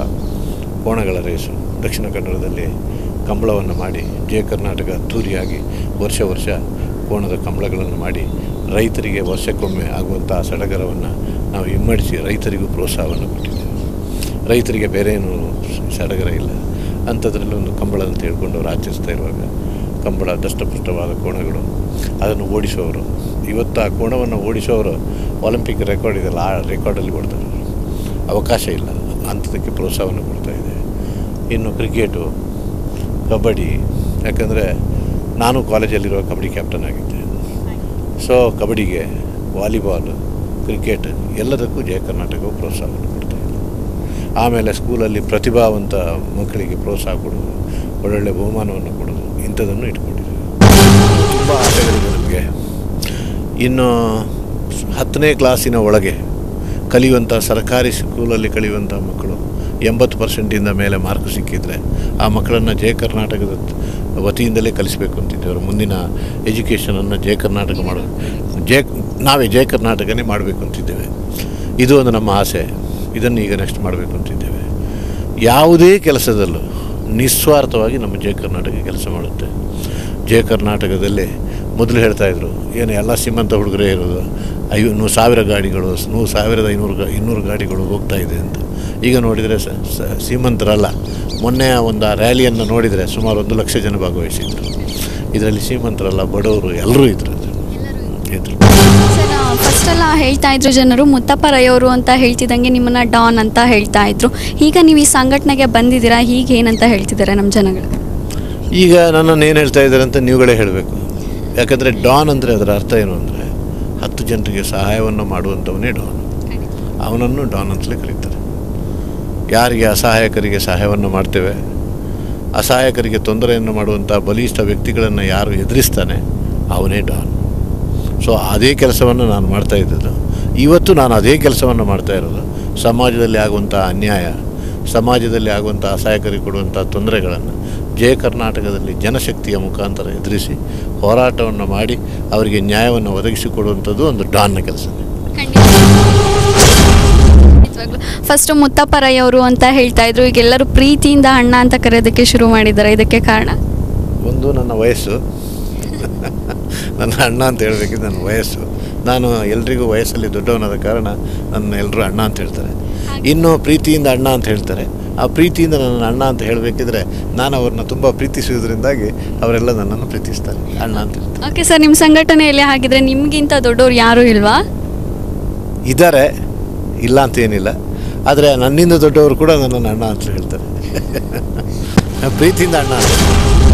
ಕೋಣಗಳ ರೇಸು ದಕ್ಷಿಣ ಕನ್ನಡದಲ್ಲಿ ಕಂಬಳವನ್ನು ಮಾಡಿ ಜಯ ಕರ್ನಾಟಕ ಅದ್ದೂರಿಯಾಗಿ ವರ್ಷ ವರ್ಷ ಕೋಣದ ಕಂಬಳಗಳನ್ನು ಮಾಡಿ ರೈತರಿಗೆ ವರ್ಷಕ್ಕೊಮ್ಮೆ ಆಗುವಂಥ ಸಡಗರವನ್ನು ನಾವು ಇಮ್ಮಡಿಸಿ ರೈತರಿಗೂ ಪ್ರೋತ್ಸಾಹವನ್ನು ಕೊಟ್ಟಿದ್ದೇವೆ ರೈತರಿಗೆ ಬೇರೆ ಏನು ಸಡಗರ ಇಲ್ಲ ಅಂಥದ್ರಲ್ಲಿ ಒಂದು ಕಂಬಳ ಅಂತ ಹೇಳ್ಕೊಂಡು ಅವ್ರು ಆಚರಿಸ್ತಾ ಇರುವಾಗ ಕಂಬಳ ದಷ್ಟಪುಷ್ಟವಾದ ಕೋಣಗಳು ಅದನ್ನು ಓಡಿಸೋರು ಇವತ್ತು ಆ ಕೋಣವನ್ನು ಓಡಿಸೋರು ಒಲಿಂಪಿಕ್ ರೆಕಾರ್ಡ್ ಇದೆಯಲ್ಲ ಆ ರೆಕಾರ್ಡಲ್ಲಿ ಕೊಡ್ತಾರೆ ಅವಕಾಶ ಇಲ್ಲ ಅಂಥದಕ್ಕೆ ಪ್ರೋತ್ಸಾಹವನ್ನು ಕೊಡ್ತಾ ಇದೆ ಇನ್ನು ಕ್ರಿಕೆಟು ಕಬಡ್ಡಿ ಯಾಕಂದರೆ ನಾನು ಕಾಲೇಜಲ್ಲಿರುವ ಕಬಡ್ಡಿ ಕ್ಯಾಪ್ಟನ್ ಆಗಿದ್ದೆ ಸೊ ಕಬಡ್ಡಿಗೆ ವಾಲಿಬಾಲ್ ಕ್ರಿಕೆಟ್ ಎಲ್ಲದಕ್ಕೂ ಜಯ ಕರ್ನಾಟಕವು ಪ್ರೋತ್ಸಾಹವನ್ನು ಕೊಡ್ತಾ ಇದೆ ಆಮೇಲೆ ಸ್ಕೂಲಲ್ಲಿ ಪ್ರತಿಭಾವಂತ ಮಕ್ಕಳಿಗೆ ಪ್ರೋತ್ಸಾಹ ಕೊಡೋದು ಒಳ್ಳೊಳ್ಳೆ ಬಹುಮಾನವನ್ನು ಕೊಡೋದು ಇಂಥದನ್ನು ಇಟ್ಕೊಂಡಿದ್ದೀವಿ ತುಂಬ ಆಸೆಗಳಿದೆ ನಮಗೆ ಇನ್ನು ಹತ್ತನೇ ಕ್ಲಾಸಿನ ಒಳಗೆ ಕಲಿಯುವಂಥ ಸರ್ಕಾರಿ ಸ್ಕೂಲಲ್ಲಿ ಕಲಿಯುವಂಥ ಮಕ್ಕಳು ಎಂಬತ್ತು ಪರ್ಸೆಂಟಿಂದ ಮೇಲೆ ಮಾರ್ಕ್ ಸಿಕ್ಕಿದರೆ ಆ ಮಕ್ಕಳನ್ನು ಜಯ ಕರ್ನಾಟಕದ ವತಿಯಿಂದಲೇ ಕಲಿಸಬೇಕು ಅಂತಿದ್ದೇವೆ ಮುಂದಿನ ಎಜುಕೇಷನನ್ನು ಜಯ ಕರ್ನಾಟಕ ಮಾಡೋ ಜಯ ನಾವೇ ಜಯ ಕರ್ನಾಟಕನೇ ಮಾಡಬೇಕು ಅಂತಿದ್ದೇವೆ ಇದು ಒಂದು ನಮ್ಮ ಆಸೆ ಇದನ್ನು ಈಗ ನೆಕ್ಸ್ಟ್ ಮಾಡಬೇಕು ಅಂತಿದ್ದೇವೆ ಯಾವುದೇ ಕೆಲಸದಲ್ಲೂ ನಿಸ್ವಾರ್ಥವಾಗಿ ನಮ್ಮ ಜಯ ಕರ್ನಾಟಕ ಕೆಲಸ ಮಾಡುತ್ತೆ ಜಯ ಕರ್ನಾಟಕದಲ್ಲಿ ಮೊದಲು ಹೇಳ್ತಾಯಿದ್ರು ಏನು ಎಲ್ಲ ಶ್ರೀಮಂತ ಹುಡುಗರೇ ಇರೋದು ಐವ ನೂರು ಸಾವಿರ ಗಾಡಿಗಳು ನೂರು ಸಾವಿರದ ಐನೂರು ಗಾ ಇನ್ನೂರು ಗಾಡಿಗಳು ಹೋಗ್ತಾ ಇದೆ ಅಂತ ಈಗ ನೋಡಿದರೆ ಸ ಸ- ಶ್ರೀಮಂತರಲ್ಲ ಮೊನ್ನೆ ಒಂದು ಆ ರ್ಯಾಲಿಯನ್ನು ನೋಡಿದರೆ ಸುಮಾರು ಒಂದು ಲಕ್ಷ ಜನ ಭಾಗವಹಿಸಿದ್ರು ಇದರಲ್ಲಿ ಶ್ರೀಮಂತರಲ್ಲ ಬಡವರು ಎಲ್ಲರೂ ಇದ್ರು ಇದ್ರು ಸರ್ ಫಸ್ಟ್ ಎಲ್ಲ ಹೇಳ್ತಾ ಇದ್ರು ಜನರು ಮುತ್ತಪ್ಪ ರೈಯವರು ಅಂತ ಹೇಳ್ತಿದ್ದಂಗೆ ನಿಮ್ಮನ್ನ ಡಾನ್ ಅಂತ ಹೇಳ್ತಾ ಇದ್ರು ಈಗ ನೀವು ಈ ಸಂಘಟನೆಗೆ ಬಂದಿದ್ದೀರಾ ಹೀಗೆ ಏನಂತ ಹೇಳ್ತಿದ್ದಾರೆ ನಮ್ಮ ಜನಗಳು ಈಗ ನನ್ನನ್ನು ಏನು ಹೇಳ್ತಾ ಇದ್ದಾರೆ ಅಂತ ನೀವುಗಳೇ ಹೇಳಬೇಕು ಯಾಕಂದರೆ ಡಾನ್ ಅಂದರೆ ಅದರ ಅರ್ಥ ಏನು ಅಂದರೆ ಹತ್ತು ಜನರಿಗೆ ಸಹಾಯವನ್ನು ಮಾಡುವಂಥವನೇ ಡಾನ್ ಅವನನ್ನು ಡಾನ್ ಅಂತಲೇ ಕರೀತಾರೆ ಯಾರಿಗೆ ಅಸಹಾಯಕರಿಗೆ ಸಹಾಯವನ್ನು ಮಾಡ್ತೇವೆ ಅಸಹಾಯಕರಿಗೆ ತೊಂದರೆಯನ್ನು ಮಾಡುವಂಥ ಬಲಿಷ್ಠ ವ್ಯಕ್ತಿಗಳನ್ನು ಯಾರು ಎದುರಿಸ್ತಾನೆ ಅವನೇ ಡಾನ್ ಸೊ ಅದೇ ಕೆಲಸವನ್ನು ನಾನು ಮಾಡ್ತಾ ಇದ್ದದ್ದು ಇವತ್ತು ನಾನು ಅದೇ ಕೆಲಸವನ್ನು ಮಾಡ್ತಾ ಇರೋದು ಸಮಾಜದಲ್ಲಿ ಆಗುವಂಥ ಅನ್ಯಾಯ ಸಮಾಜದಲ್ಲಿ ಆಗುವಂಥ ಅಸಹಾಯಕರಿಗೆ ಕೊಡುವಂಥ ತೊಂದರೆಗಳನ್ನು ಜಯ ಕರ್ನಾಟಕದಲ್ಲಿ ಜನಶಕ್ತಿಯ ಮುಖಾಂತರ ಎದುರಿಸಿ ಹೋರಾಟವನ್ನು ಮಾಡಿ ಅವರಿಗೆ ನ್ಯಾಯವನ್ನು ಒದಗಿಸಿಕೊಡುವಂಥದ್ದು ಒಂದು ಡಾನ್ನ ಕೆಲಸನೇ ಫಸ್ಟ್ ಮುತ್ತಪ್ಪ ರೈಯವರು ಅಂತ ಹೇಳ್ತಾ ಇದ್ರು ಈಗ ಎಲ್ಲರೂ ಪ್ರೀತಿಯಿಂದ ಅಣ್ಣ ಅಂತ ಕರೆಯೋದಕ್ಕೆ ಶುರು ಮಾಡಿದ್ದಾರೆ ಇದಕ್ಕೆ ಕಾರಣ ಒಂದು ನನ್ನ ವಯಸ್ಸು ನನ್ನ ಅಣ್ಣ ಅಂತ ಹೇಳಬೇಕಿದ್ದು ನನ್ನ ವಯಸ್ಸು ನಾನು ಎಲ್ರಿಗೂ ವಯಸ್ಸಲ್ಲಿ ದೊಡ್ಡವನಾದ ಕಾರಣ ನನ್ನ ಎಲ್ಲರೂ ಅಣ್ಣ ಅಂತ ಹೇಳ್ತಾರೆ ಇನ್ನು ಪ್ರೀತಿಯಿಂದ ಅಣ್ಣ ಅಂತ ಹೇಳ್ತಾರೆ ಆ ಪ್ರೀತಿಯಿಂದ ನನ್ನ ಅಣ್ಣ ಅಂತ ಹೇಳಬೇಕಿದ್ರೆ ನಾನು ಅವ್ರನ್ನ ತುಂಬ ಪ್ರೀತಿಸುವುದರಿಂದಾಗಿ ಅವರೆಲ್ಲ ನನ್ನನ್ನು ಪ್ರೀತಿಸ್ತಾರೆ ಅಣ್ಣ ಅಂತ ಹೇಳ್ತಾರೆ ಓಕೆ ಸರ್ ನಿಮ್ಮ ಸಂಘಟನೆಯಲ್ಲಿ ಹಾಗಿದ್ರೆ ನಿಮಗಿಂತ ದೊಡ್ಡವ್ರು ಯಾರೂ ಇಲ್ವಾ ಇದ್ದಾರೆ ಇಲ್ಲ ಅಂತ ಏನಿಲ್ಲ ಆದರೆ ನನ್ನಿಂದ ದೊಡ್ಡವರು ಕೂಡ ನನ್ನನ್ನು ಅಣ್ಣ ಅಂತ ಹೇಳ್ತಾರೆ ಪ್ರೀತಿಯಿಂದ ಅಣ್ಣ ಅಂತ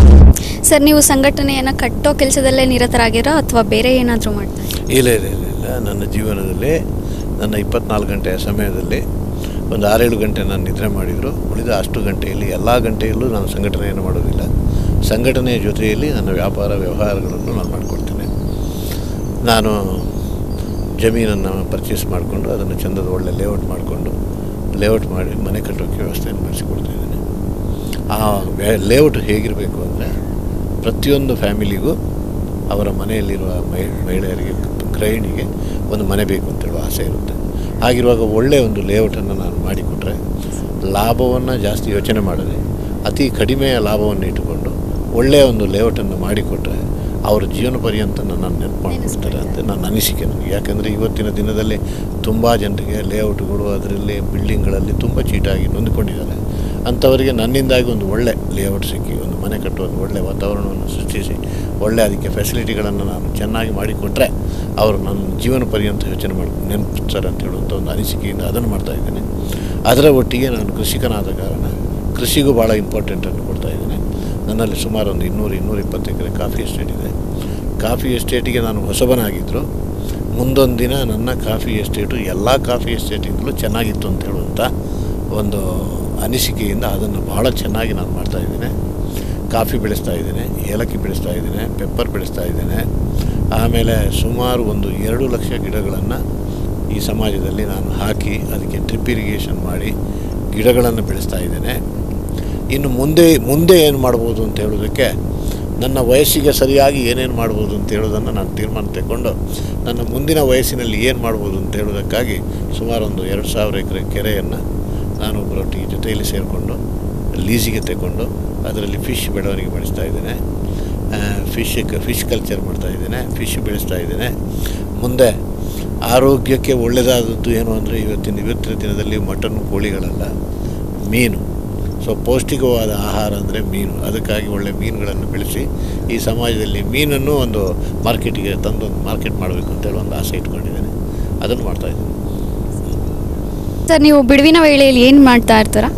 ಸರ್ ನೀವು ಸಂಘಟನೆಯನ್ನು ಕಟ್ಟೋ ಕೆಲಸದಲ್ಲೇ ನಿರತರಾಗಿರೋ ಅಥವಾ ಬೇರೆ ಏನಾದರೂ ಮಾಡ್ತಾ ಇಲ್ಲ ಇಲ್ಲ ಇಲ್ಲ ಇಲ್ಲ ನನ್ನ ಜೀವನದಲ್ಲಿ ನನ್ನ ಇಪ್ಪತ್ನಾಲ್ಕು ಗಂಟೆಯ ಸಮಯದಲ್ಲಿ ಒಂದು ಆರೇಳು ಗಂಟೆ ನಾನು ನಿದ್ರೆ ಮಾಡಿದರು ಉಳಿದ ಅಷ್ಟು ಗಂಟೆಯಲ್ಲಿ ಎಲ್ಲ ಗಂಟೆಯಲ್ಲೂ ನಾನು ಸಂಘಟನೆಯನ್ನು ಮಾಡೋದಿಲ್ಲ ಸಂಘಟನೆಯ ಜೊತೆಯಲ್ಲಿ ನನ್ನ ವ್ಯಾಪಾರ ವ್ಯವಹಾರಗಳನ್ನು ನಾನು ಮಾಡಿಕೊಳ್ತೇನೆ ನಾನು ಜಮೀನನ್ನು ಪರ್ಚೇಸ್ ಮಾಡಿಕೊಂಡು ಅದನ್ನು ಚಂದದ ಒಳ್ಳೆ ಲೇಔಟ್ ಮಾಡಿಕೊಂಡು ಲೇಔಟ್ ಮಾಡಿ ಮನೆ ಕಟ್ಟೋಕ್ಕೆ ವ್ಯವಸ್ಥೆಯನ್ನು ಮಾಡಿಸಿಕೊಡ್ತಾ ಇದ್ದೇನೆ ಆ ವ್ಯ- ಲೇಔಟ್ ಹೇಗಿರಬೇಕು ಅಂದರೆ ಪ್ರತಿಯೊಂದು ಫ್ಯಾಮಿಲಿಗೂ ಅವರ ಮನೆಯಲ್ಲಿರುವ ಮಹಿ ಮಹಿಳೆಯರಿಗೆ ಗೃಹಿಣಿಗೆ ಒಂದು ಮನೆ ಬೇಕು ಅಂತ ಹೇಳುವ ಆಸೆ ಇರುತ್ತೆ ಹಾಗಿರುವಾಗ ಒಳ್ಳೆಯ ಒಂದು ಲೇಔಟನ್ನು ನಾನು ಮಾಡಿಕೊಟ್ರೆ ಲಾಭವನ್ನು ಜಾಸ್ತಿ ಯೋಚನೆ ಮಾಡದೆ ಅತಿ ಕಡಿಮೆಯ ಲಾಭವನ್ನು ಇಟ್ಟುಕೊಂಡು ಒಳ್ಳೆಯ ಒಂದು ಲೇಔಟನ್ನು ಮಾಡಿಕೊಟ್ರೆ ಅವರ ಜೀವನ ಪರ್ಯಂತ ನನ್ನನ್ನು ನೆನಪು ಮಾಡಿಕೊಡ್ತಾರೆ ಅಂತ ನನ್ನ ಅನಿಸಿಕೆ ನನಗೆ ಯಾಕಂದರೆ ಇವತ್ತಿನ ದಿನದಲ್ಲಿ ತುಂಬ ಜನರಿಗೆ ಲೇಔಟ್ಗಳು ಅದರಲ್ಲಿ ಬಿಲ್ಡಿಂಗ್ಗಳಲ್ಲಿ ತುಂಬ ಚೀಟಾಗಿ ನೊಂದುಕೊಂಡಿದ್ದಾರೆ ಅಂಥವರಿಗೆ ನನ್ನಿಂದಾಗಿ ಒಂದು ಒಳ್ಳೆ ಲೇಔಟ್ ಸಿಕ್ಕಿ ಒಂದು ಮನೆ ಕಟ್ಟುವ ಒಂದು ಒಳ್ಳೆಯ ವಾತಾವರಣವನ್ನು ಸೃಷ್ಟಿಸಿ ಒಳ್ಳೆ ಅದಕ್ಕೆ ಫೆಸಿಲಿಟಿಗಳನ್ನು ನಾನು ಚೆನ್ನಾಗಿ ಮಾಡಿಕೊಟ್ರೆ ಅವರು ನನ್ನ ಜೀವನ ಪರ್ಯಂತ ಯೋಚನೆ ಮಾಡಿ ನೆನಪಿಸ್ತಾರೆ ಅಂತ ಹೇಳುವಂಥ ಒಂದು ಅನಿಸಿಕೆಯಿಂದ ಅದನ್ನು ಮಾಡ್ತಾ ಇದ್ದೇನೆ ಅದರ ಒಟ್ಟಿಗೆ ನಾನು ಕೃಷಿಕನಾದ ಕಾರಣ ಕೃಷಿಗೂ ಭಾಳ ಇಂಪಾರ್ಟೆಂಟನ್ನು ಕೊಡ್ತಾ ಇದ್ದೇನೆ ನನ್ನಲ್ಲಿ ಸುಮಾರು ಒಂದು ಇನ್ನೂರು ಇನ್ನೂರ ಇಪ್ಪತ್ತು ಎಕರೆ ಕಾಫಿ ಎಸ್ಟೇಟ್ ಇದೆ ಕಾಫಿ ಎಸ್ಟೇಟಿಗೆ ನಾನು ಹೊಸಬನಾಗಿದ್ದರು ಮುಂದೊಂದು ದಿನ ನನ್ನ ಕಾಫಿ ಎಸ್ಟೇಟು ಎಲ್ಲ ಕಾಫಿ ಎಸ್ಟೇಟಿಂದಲೂ ಚೆನ್ನಾಗಿತ್ತು ಅಂತ ಹೇಳುವಂಥ ಒಂದು ಅನಿಸಿಕೆಯಿಂದ ಅದನ್ನು ಭಾಳ ಚೆನ್ನಾಗಿ ನಾನು ಮಾಡ್ತಾ ಇದ್ದೇನೆ ಕಾಫಿ ಬೆಳೆಸ್ತಾ ಇದ್ದೇನೆ ಏಲಕ್ಕಿ ಬೆಳೆಸ್ತಾ ಇದ್ದೇನೆ ಪೆಪ್ಪರ್ ಬೆಳೆಸ್ತಾ ಇದ್ದೇನೆ ಆಮೇಲೆ ಸುಮಾರು ಒಂದು ಎರಡು ಲಕ್ಷ ಗಿಡಗಳನ್ನು ಈ ಸಮಾಜದಲ್ಲಿ ನಾನು ಹಾಕಿ ಅದಕ್ಕೆ ಡ್ರಿಪ್ ಇರಿಗೇಷನ್ ಮಾಡಿ ಗಿಡಗಳನ್ನು ಬೆಳೆಸ್ತಾ ಇದ್ದೇನೆ ಇನ್ನು ಮುಂದೆ ಮುಂದೆ ಏನು ಮಾಡ್ಬೋದು ಅಂತ ಹೇಳೋದಕ್ಕೆ ನನ್ನ ವಯಸ್ಸಿಗೆ ಸರಿಯಾಗಿ ಏನೇನು ಮಾಡ್ಬೋದು ಅಂತ ಹೇಳೋದನ್ನು ನಾನು ತೀರ್ಮಾನ ತಗೊಂಡು ನನ್ನ ಮುಂದಿನ ವಯಸ್ಸಿನಲ್ಲಿ ಏನು ಮಾಡ್ಬೋದು ಅಂತ ಹೇಳೋದಕ್ಕಾಗಿ ಸುಮಾರು ಒಂದು ಎರಡು ಸಾವಿರ ಎಕರೆ ಕೆರೆಯನ್ನು ನಾನು ಒಬ್ಬರೊಟ್ಟಿಗೆ ಜೊತೆಯಲ್ಲಿ ಸೇರಿಕೊಂಡು ಲೀಸಿಗೆ ತಗೊಂಡು ಅದರಲ್ಲಿ ಫಿಶ್ ಬೆಳವಣಿಗೆ ಬೆಳೆಸ್ತಾ ಇದ್ದೇನೆ ಫಿಶ್ ಫಿಶ್ ಕಲ್ಚರ್ ಮಾಡ್ತಾ ಇದ್ದೇನೆ ಫಿಶ್ ಬೆಳೆಸ್ತಾ ಇದ್ದೇನೆ ಮುಂದೆ ಆರೋಗ್ಯಕ್ಕೆ ಒಳ್ಳೆಯದಾದದ್ದು ಏನು ಅಂದರೆ ಇವತ್ತಿನ ಇವತ್ತಿನ ದಿನದಲ್ಲಿ ಮಟನ್ ಕೋಳಿಗಳಲ್ಲ ಮೀನು ಸೊ ಪೌಷ್ಟಿಕವಾದ ಆಹಾರ ಅಂದರೆ ಮೀನು ಅದಕ್ಕಾಗಿ ಒಳ್ಳೆ ಮೀನುಗಳನ್ನು ಬೆಳೆಸಿ ಈ ಸಮಾಜದಲ್ಲಿ ಮೀನನ್ನು ಒಂದು ಮಾರ್ಕೆಟಿಗೆ ತಂದು ಒಂದು ಮಾರ್ಕೆಟ್ ಮಾಡಬೇಕು ಅಂತೇಳಿ ಒಂದು ಆಸೆ ಇಟ್ಕೊಂಡಿದ್ದೇನೆ ಅದನ್ನು ಮಾಡ್ತಾಯಿದ್ದೀನಿ ಸರ್ ನೀವು ಬಿಡುವಿನ ವೇಳೆಯಲ್ಲಿ ಏನು ಮಾಡ್ತಾ ಇರ್ತೀರಾ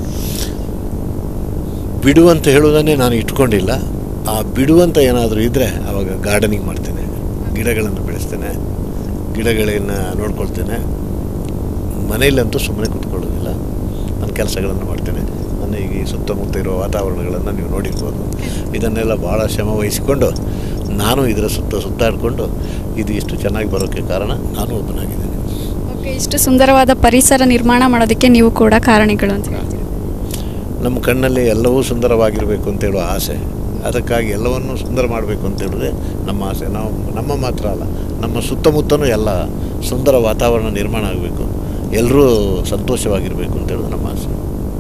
ಬಿಡು ಅಂತ ಹೇಳುವುದನ್ನೇ ನಾನು ಇಟ್ಕೊಂಡಿಲ್ಲ ಆ ಬಿಡುವಂತ ಏನಾದರೂ ಇದ್ದರೆ ಆವಾಗ ಗಾರ್ಡನಿಂಗ್ ಮಾಡ್ತೇನೆ ಗಿಡಗಳನ್ನು ಬೆಳೆಸ್ತೇನೆ ಗಿಡಗಳನ್ನು ನೋಡ್ಕೊಳ್ತೇನೆ ಮನೆಯಲ್ಲಂತೂ ಸುಮ್ಮನೆ ಕೂತ್ಕೊಳ್ಳೋದಿಲ್ಲ ನನ್ನ ಕೆಲಸಗಳನ್ನು ಮಾಡ್ತೇನೆ ನನ್ನ ಈಗ ಈ ಸುತ್ತಮುತ್ತ ಇರುವ ವಾತಾವರಣಗಳನ್ನು ನೀವು ನೋಡಿರ್ಬೋದು ಇದನ್ನೆಲ್ಲ ಭಾಳ ಶ್ರಮ ವಹಿಸಿಕೊಂಡು ನಾನು ಇದರ ಸುತ್ತ ಸುತ್ತಾಡಿಕೊಂಡು ಇದು ಇಷ್ಟು ಚೆನ್ನಾಗಿ ಬರೋಕ್ಕೆ ಕಾರಣ ನಾನು ಒಬ್ಬನಾಗಿದ್ದೇನೆ ಓಕೆ ಇಷ್ಟು ಸುಂದರವಾದ ಪರಿಸರ ನಿರ್ಮಾಣ ಮಾಡೋದಕ್ಕೆ ನೀವು ಕೂಡ ಕಾರಣಿಗಳು ಅಂತ ಹೇಳ್ತೀರಾ ನಮ್ಮ ಕಣ್ಣಲ್ಲಿ ಎಲ್ಲವೂ ಸುಂದರವಾಗಿರಬೇಕು ಅಂತೇಳುವ ಆಸೆ ಅದಕ್ಕಾಗಿ ಎಲ್ಲವನ್ನೂ ಸುಂದರ ಮಾಡಬೇಕು ಅಂತ ಹೇಳಿದ್ರೆ ನಮ್ಮ ಆಸೆ ನಾವು ನಮ್ಮ ಮಾತ್ರ ಅಲ್ಲ ನಮ್ಮ ಸುತ್ತಮುತ್ತಲೂ ಎಲ್ಲ ಸುಂದರ ವಾತಾವರಣ ನಿರ್ಮಾಣ ಆಗಬೇಕು ಎಲ್ಲರೂ ಸಂತೋಷವಾಗಿರಬೇಕು ಅಂತ ಹೇಳೋದು ನಮ್ಮ ಆಸೆ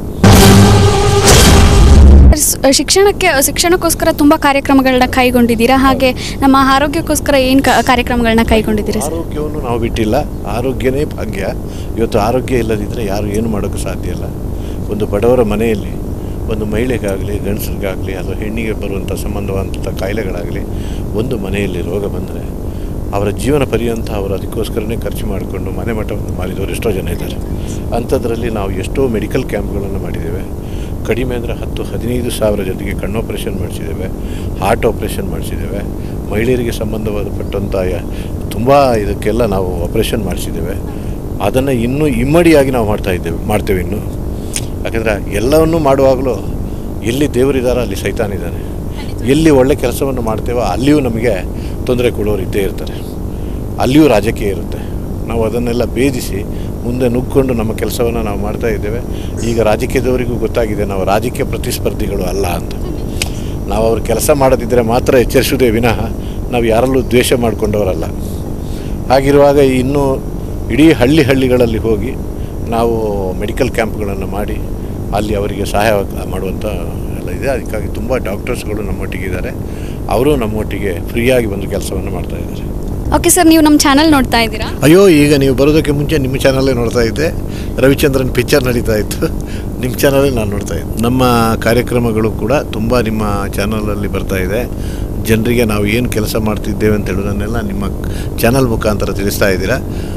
ಸ್- ಶಿಕ್ಷಣಕ್ಕೆ ಶಿಕ್ಷಣಕ್ಕೋಸ್ಕರ ತುಂಬ ಕಾರ್ಯಕ್ರಮಗಳನ್ನ ಕೈಗೊಂಡಿದ್ದೀರಾ ಹಾಗೆ ನಮ್ಮ ಆರೋಗ್ಯಕ್ಕೋಸ್ಕರ ಏನು ಕಾರ್ಯಕ್ರಮಗಳನ್ನ ಕೈಗೊಂಡಿದ್ದೀರಾ ಸರ್ ಆರೋಗ್ಯವನ್ನು ನಾವು ಬಿಟ್ಟಿಲ್ಲ ಆರೋಗ್ಯನೇ ಭಾಗ್ಯ ಇವತ್ತು ಆರೋಗ್ಯ ಇಲ್ಲದಿದ್ದರೆ ಯಾರು ಏನು ಮಾಡೋಕ್ಕೆ ಸಾಧ್ಯ ಇಲ್ಲ ಒಂದು ಬಡವರ ಮನೆಯಲ್ಲಿ ಒಂದು ಮಹಿಳೆಗಾಗಲಿ ಗಂಡಸರಿಗಾಗಲಿ ಅಥವಾ ಹೆಣ್ಣಿಗೆ ಬರುವಂಥ ಸಂಬಂಧವಾದಂಥ ಕಾಯಿಲೆಗಳಾಗಲಿ ಒಂದು ಮನೆಯಲ್ಲಿ ರೋಗ ಬಂದರೆ ಅವರ ಜೀವನ ಪರ್ಯಂತ ಅವರು ಅದಕ್ಕೋಸ್ಕರನೇ ಖರ್ಚು ಮಾಡಿಕೊಂಡು ಮನೆ ಮಠವನ್ನು ಮಾರಿದವರು ಎಷ್ಟೋ ಜನ ಇದ್ದಾರೆ ಅಂಥದ್ರಲ್ಲಿ ನಾವು ಎಷ್ಟೋ ಮೆಡಿಕಲ್ ಕ್ಯಾಂಪ್ಗಳನ್ನು ಮಾಡಿದ್ದೇವೆ ಕಡಿಮೆ ಅಂದರೆ ಹತ್ತು ಹದಿನೈದು ಸಾವಿರ ಜನರಿಗೆ ಕಣ್ಣು ಆಪರೇಷನ್ ಮಾಡಿಸಿದ್ದೇವೆ ಹಾರ್ಟ್ ಆಪರೇಷನ್ ಮಾಡಿಸಿದ್ದೇವೆ ಮಹಿಳೆಯರಿಗೆ ಸಂಬಂಧಪಟ್ಟಂಥ ತುಂಬ ಇದಕ್ಕೆಲ್ಲ ನಾವು ಆಪರೇಷನ್ ಮಾಡಿಸಿದ್ದೇವೆ ಅದನ್ನು ಇನ್ನೂ ಇಮ್ಮಡಿಯಾಗಿ ನಾವು ಮಾಡ್ತಾ ಇದ್ದೇವೆ ಮಾಡ್ತೇವೆ ಇನ್ನು ಯಾಕಂದರೆ ಎಲ್ಲವನ್ನೂ ಮಾಡುವಾಗಲೂ ಎಲ್ಲಿ ದೇವರಿದ್ದಾರೋ ಅಲ್ಲಿ ಸೈತಾನಿದ್ದಾನೆ ಎಲ್ಲಿ ಒಳ್ಳೆ ಕೆಲಸವನ್ನು ಮಾಡ್ತೇವೋ ಅಲ್ಲಿಯೂ ನಮಗೆ ತೊಂದರೆ ಕೊಡೋರು ಇದ್ದೇ ಇರ್ತಾರೆ ಅಲ್ಲಿಯೂ ರಾಜಕೀಯ ಇರುತ್ತೆ ನಾವು ಅದನ್ನೆಲ್ಲ ಭೇದಿಸಿ ಮುಂದೆ ನುಗ್ಕೊಂಡು ನಮ್ಮ ಕೆಲಸವನ್ನು ನಾವು ಮಾಡ್ತಾ ಇದ್ದೇವೆ ಈಗ ರಾಜಕೀಯದವರಿಗೂ ಗೊತ್ತಾಗಿದೆ ನಾವು ರಾಜಕೀಯ ಪ್ರತಿಸ್ಪರ್ಧಿಗಳು ಅಲ್ಲ ಅಂತ ನಾವು ಅವ್ರ ಕೆಲಸ ಮಾಡದಿದ್ದರೆ ಮಾತ್ರ ಎಚ್ಚರಿಸುವುದೇ ವಿನಃ ನಾವು ಯಾರಲ್ಲೂ ದ್ವೇಷ ಮಾಡಿಕೊಂಡವರಲ್ಲ ಹಾಗಿರುವಾಗ ಇನ್ನೂ ಇಡೀ ಹಳ್ಳಿ ಹಳ್ಳಿಗಳಲ್ಲಿ ಹೋಗಿ ನಾವು ಮೆಡಿಕಲ್ ಕ್ಯಾಂಪ್ಗಳನ್ನು ಮಾಡಿ ಅಲ್ಲಿ ಅವರಿಗೆ ಸಹಾಯ ಮಾಡುವಂಥ ಎಲ್ಲ ಇದೆ ಅದಕ್ಕಾಗಿ ತುಂಬ ಡಾಕ್ಟರ್ಸ್ಗಳು ನಮ್ಮೊಟ್ಟಿಗೆ ಇದ್ದಾರೆ ಅವರು ನಮ್ಮೊಟ್ಟಿಗೆ ಫ್ರೀಯಾಗಿ ಬಂದು ಕೆಲಸವನ್ನು ಮಾಡ್ತಾ ಇದ್ದಾರೆ ಓಕೆ ಸರ್ ನೀವು ನಮ್ಮ ಚಾನಲ್ ನೋಡ್ತಾ ಇದ್ದೀರಾ ಅಯ್ಯೋ ಈಗ ನೀವು ಬರೋದಕ್ಕೆ ಮುಂಚೆ ನಿಮ್ಮ ಚಾನಲ್ಲೇ ನೋಡ್ತಾ ಇದ್ದೆ ರವಿಚಂದ್ರನ್ ಪಿಕ್ಚರ್ ನಡೀತಾ ಇತ್ತು ನಿಮ್ಮ ಚಾನಲೇ ನಾನು ನೋಡ್ತಾ ಇದ್ದೆ ನಮ್ಮ ಕಾರ್ಯಕ್ರಮಗಳು ಕೂಡ ತುಂಬ ನಿಮ್ಮ ಚಾನಲಲ್ಲಿ ಬರ್ತಾ ಇದೆ ಜನರಿಗೆ ನಾವು ಏನು ಕೆಲಸ ಮಾಡ್ತಿದ್ದೇವೆ ಅಂತ ಹೇಳೋದನ್ನೆಲ್ಲ ನಿಮ್ಮ ಚಾನಲ್ ಮುಖಾಂತರ ತಿಳಿಸ್ತಾ ಇದ್ದೀರಾ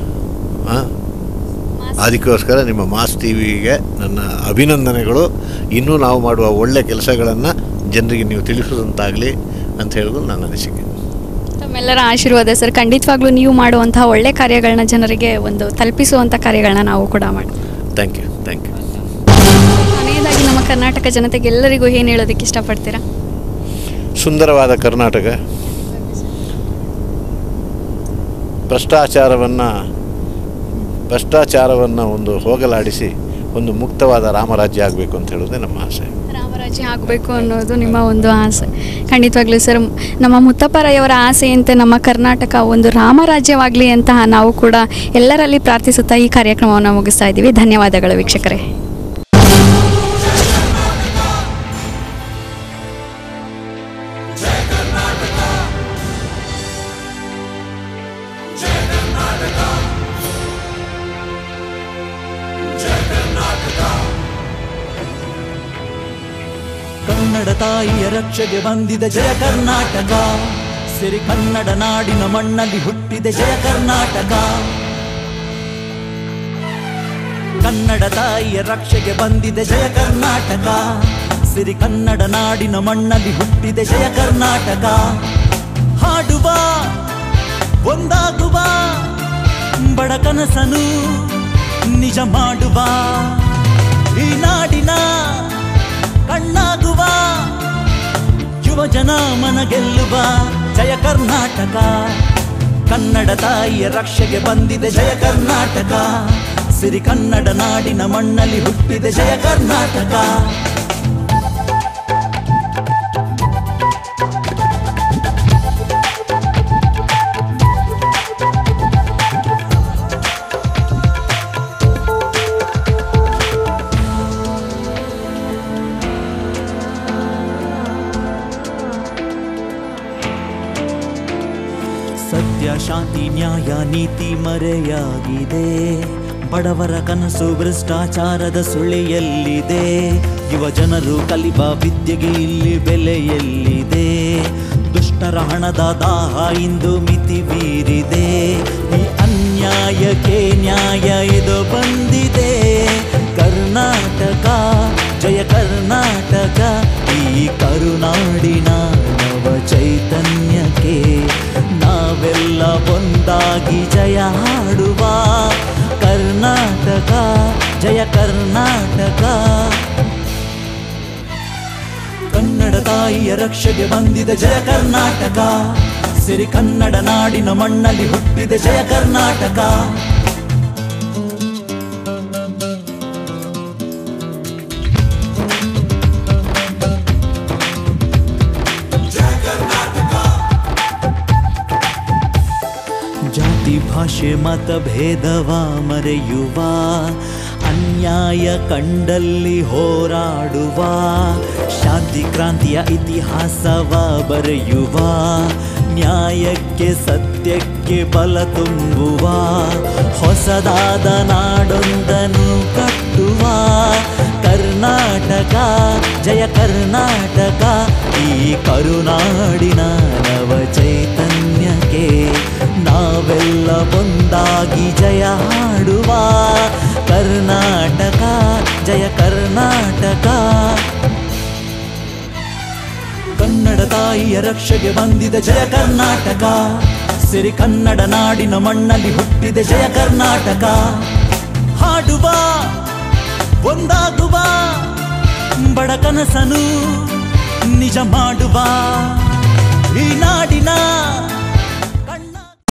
ಹಾಂ ಅದಕ್ಕೋಸ್ಕರ ನಿಮ್ಮ ಮಾಸ್ ಟಿ ವಿಗೆ ನನ್ನ ಅಭಿನಂದನೆಗಳು ಇನ್ನೂ ನಾವು ಮಾಡುವ ಒಳ್ಳೆ ಕೆಲಸಗಳನ್ನು ಜನರಿಗೆ ನೀವು ತಿಳಿಸೋದಂತಾಗಲಿ ಅಂತ ಹೇಳೋದು ನನ್ನ ಅನಿಸಿಕೆ ತಮ್ಮೆಲ್ಲರ ಆಶೀರ್ವಾದ ಸರ್ ಖಂಡಿತವಾಗ್ಲೂ ನೀವು ಮಾಡುವಂತಹ ಒಳ್ಳೆ ಕಾರ್ಯಗಳನ್ನ ಜನರಿಗೆ ಒಂದು ತಲುಪಿಸುವಂಥ ಕಾರ್ಯಗಳನ್ನ ನಾವು ಕೂಡ ಮಾಡ್ತೀವಿ ಥ್ಯಾಂಕ್ ಯು ಥ್ಯಾಂಕ್ ಯು ಕೊನೆಯದಾಗಿ ನಮ್ಮ ಕರ್ನಾಟಕ ಜನತೆಗೆ ಎಲ್ಲರಿಗೂ ಏನು ಹೇಳೋದಕ್ಕೆ ಇಷ್ಟಪಡ್ತೀರಾ ಸುಂದರವಾದ ಕರ್ನಾಟಕ ಭ್ರಷ್ಟಾಚಾರವನ್ನು ಭ್ರಷ್ಟಾಚಾರವನ್ನು ಒಂದು ಹೋಗಲಾಡಿಸಿ ಒಂದು ಮುಕ್ತವಾದ ರಾಮರಾಜ್ಯ ಆಗಬೇಕು ಅಂತ ಹೇಳೋದೇ ನಮ್ಮ ಆಸೆ ರಾಮರಾಜ್ಯ ಆಗಬೇಕು ಅನ್ನೋದು ನಿಮ್ಮ ಒಂದು ಆಸೆ ಖಂಡಿತವಾಗ್ಲೂ ಸರ್ ನಮ್ಮ ಮುತ್ತಪ್ಪರಯವರ ಆಸೆಯಂತೆ ನಮ್ಮ ಕರ್ನಾಟಕ ಒಂದು ರಾಮರಾಜ್ಯವಾಗಲಿ ಅಂತ ನಾವು ಕೂಡ ಎಲ್ಲರಲ್ಲಿ ಪ್ರಾರ್ಥಿಸುತ್ತಾ ಈ ಕಾರ್ಯಕ್ರಮವನ್ನು ಮುಗಿಸ್ತಾ ಇದ್ದೀವಿ ಧನ್ಯವಾದಗಳು ವೀಕ್ಷಕರೇ ಕನ್ನಡ ತಾಯಿಯ ರಕ್ಷೆಗೆ ಬಂದಿದೆ ಜಯ ಕರ್ನಾಟಕ ಸಿರಿ ಕನ್ನಡ ನಾಡಿನ ಮಣ್ಣಲ್ಲಿ ಹುಟ್ಟಿದೆ ಜಯ ಕರ್ನಾಟಕ ಕನ್ನಡ ತಾಯಿಯ ರಕ್ಷೆಗೆ ಬಂದಿದೆ ಜಯ ಕರ್ನಾಟಕ ಸಿರಿ ಕನ್ನಡ ನಾಡಿನ ಮಣ್ಣಲ್ಲಿ ಹುಟ್ಟಿದೆ ಜಯ ಕರ್ನಾಟಕ ಹಾಡುವ ಒಂದಾಗುವ ಬಡ ಕನಸನು ನಿಜ ಮಾಡುವ ಈ ನಾಡಿನ ಕಣ್ಣಾಗುವ ಯುವ ಜನ ಮನ ಗೆಲ್ಲುವ ಜಯ ಕರ್ನಾಟಕ ಕನ್ನಡ ತಾಯಿಯ ರಕ್ಷೆಗೆ ಬಂದಿದೆ ಜಯ ಕರ್ನಾಟಕ ಸಿರಿ ಕನ್ನಡ ನಾಡಿನ ಮಣ್ಣಲ್ಲಿ ಹುಟ್ಟಿದೆ ಜಯ ಕರ್ನಾಟಕ ಸತ್ಯ ಶಾಂತಿ ನ್ಯಾಯ ನೀತಿ ಮರೆಯಾಗಿದೆ ಬಡವರ ಕನಸು ಭ್ರಷ್ಟಾಚಾರದ ಸುಳಿಯಲ್ಲಿದೆ ಯುವ ಜನರು ಕಲಿಬ ವಿದ್ಯೆಗೆ ಇಲ್ಲಿ ಬೆಲೆಯಲ್ಲಿದೆ ದುಷ್ಟರ ಹಣದ ದಾಹ ಇಂದು ಮಿತಿ ಮೀರಿದೆ ಈ ಅನ್ಯಾಯಕ್ಕೆ ನ್ಯಾಯ ಇದು ಬಂದಿದೆ ಕರ್ನಾಟಕ ಜಯ ಕರ್ನಾಟಕ ಈ ಕರುನಾಡಿನ ನವ ಚೈತನ್ಯಕ್ಕೆ ನಾವೆಲ್ಲ ಒಂದಾಗಿ ಜಯ ಹಾಡುವ ಕರ್ನಾಟಕ ಜಯ ಕರ್ನಾಟಕ ಕನ್ನಡ ತಾಯಿಯ ರಕ್ಷೆಗೆ ಬಂದಿದೆ ಜಯ ಕರ್ನಾಟಕ ಸಿರಿ ಕನ್ನಡ ನಾಡಿನ ಮಣ್ಣಲ್ಲಿ ಹುಟ್ಟಿದೆ ಜಯ ಕರ್ನಾಟಕ ಜಾತಿ ಭಾಷೆ ಮತಭೇದವ ಮರೆಯುವ ಅನ್ಯಾಯ ಕಂಡಲ್ಲಿ ಹೋರಾಡುವ ಶಾಂತಿ ಕ್ರಾಂತಿಯ ಇತಿಹಾಸವ ಬರೆಯುವ ನ್ಯಾಯಕ್ಕೆ ಸತ್ಯಕ್ಕೆ ಬಲ ತುಂಬುವ ಹೊಸದಾದ ನಾಡೊಂದನ್ನು ಕಟ್ಟುವ ಕರ್ನಾಟಕ ಜಯ ಕರ್ನಾಟಕ ಈ ಕರುನಾಡಿನ ನವ ಚೈತನ್ಯಕ್ಕೆ ನಾವೆಲ್ಲ ಒಂದಾಗಿ ಜಯ ಹಾಡುವ ಕರ್ನಾಟಕ ಜಯ ಕರ್ನಾಟಕ ಕನ್ನಡ ತಾಯಿಯ ರಕ್ಷೆಗೆ ಬಂದಿದೆ ಜಯ ಕರ್ನಾಟಕ ಸಿರಿ ಕನ್ನಡ ನಾಡಿನ ಮಣ್ಣಲ್ಲಿ ಹುಟ್ಟಿದೆ ಜಯ ಕರ್ನಾಟಕ ಹಾಡುವ ಒಂದಾಗುವ ಬಡ ಕನಸನು ನಿಜ ಮಾಡುವ ಈ ನಾಡಿನ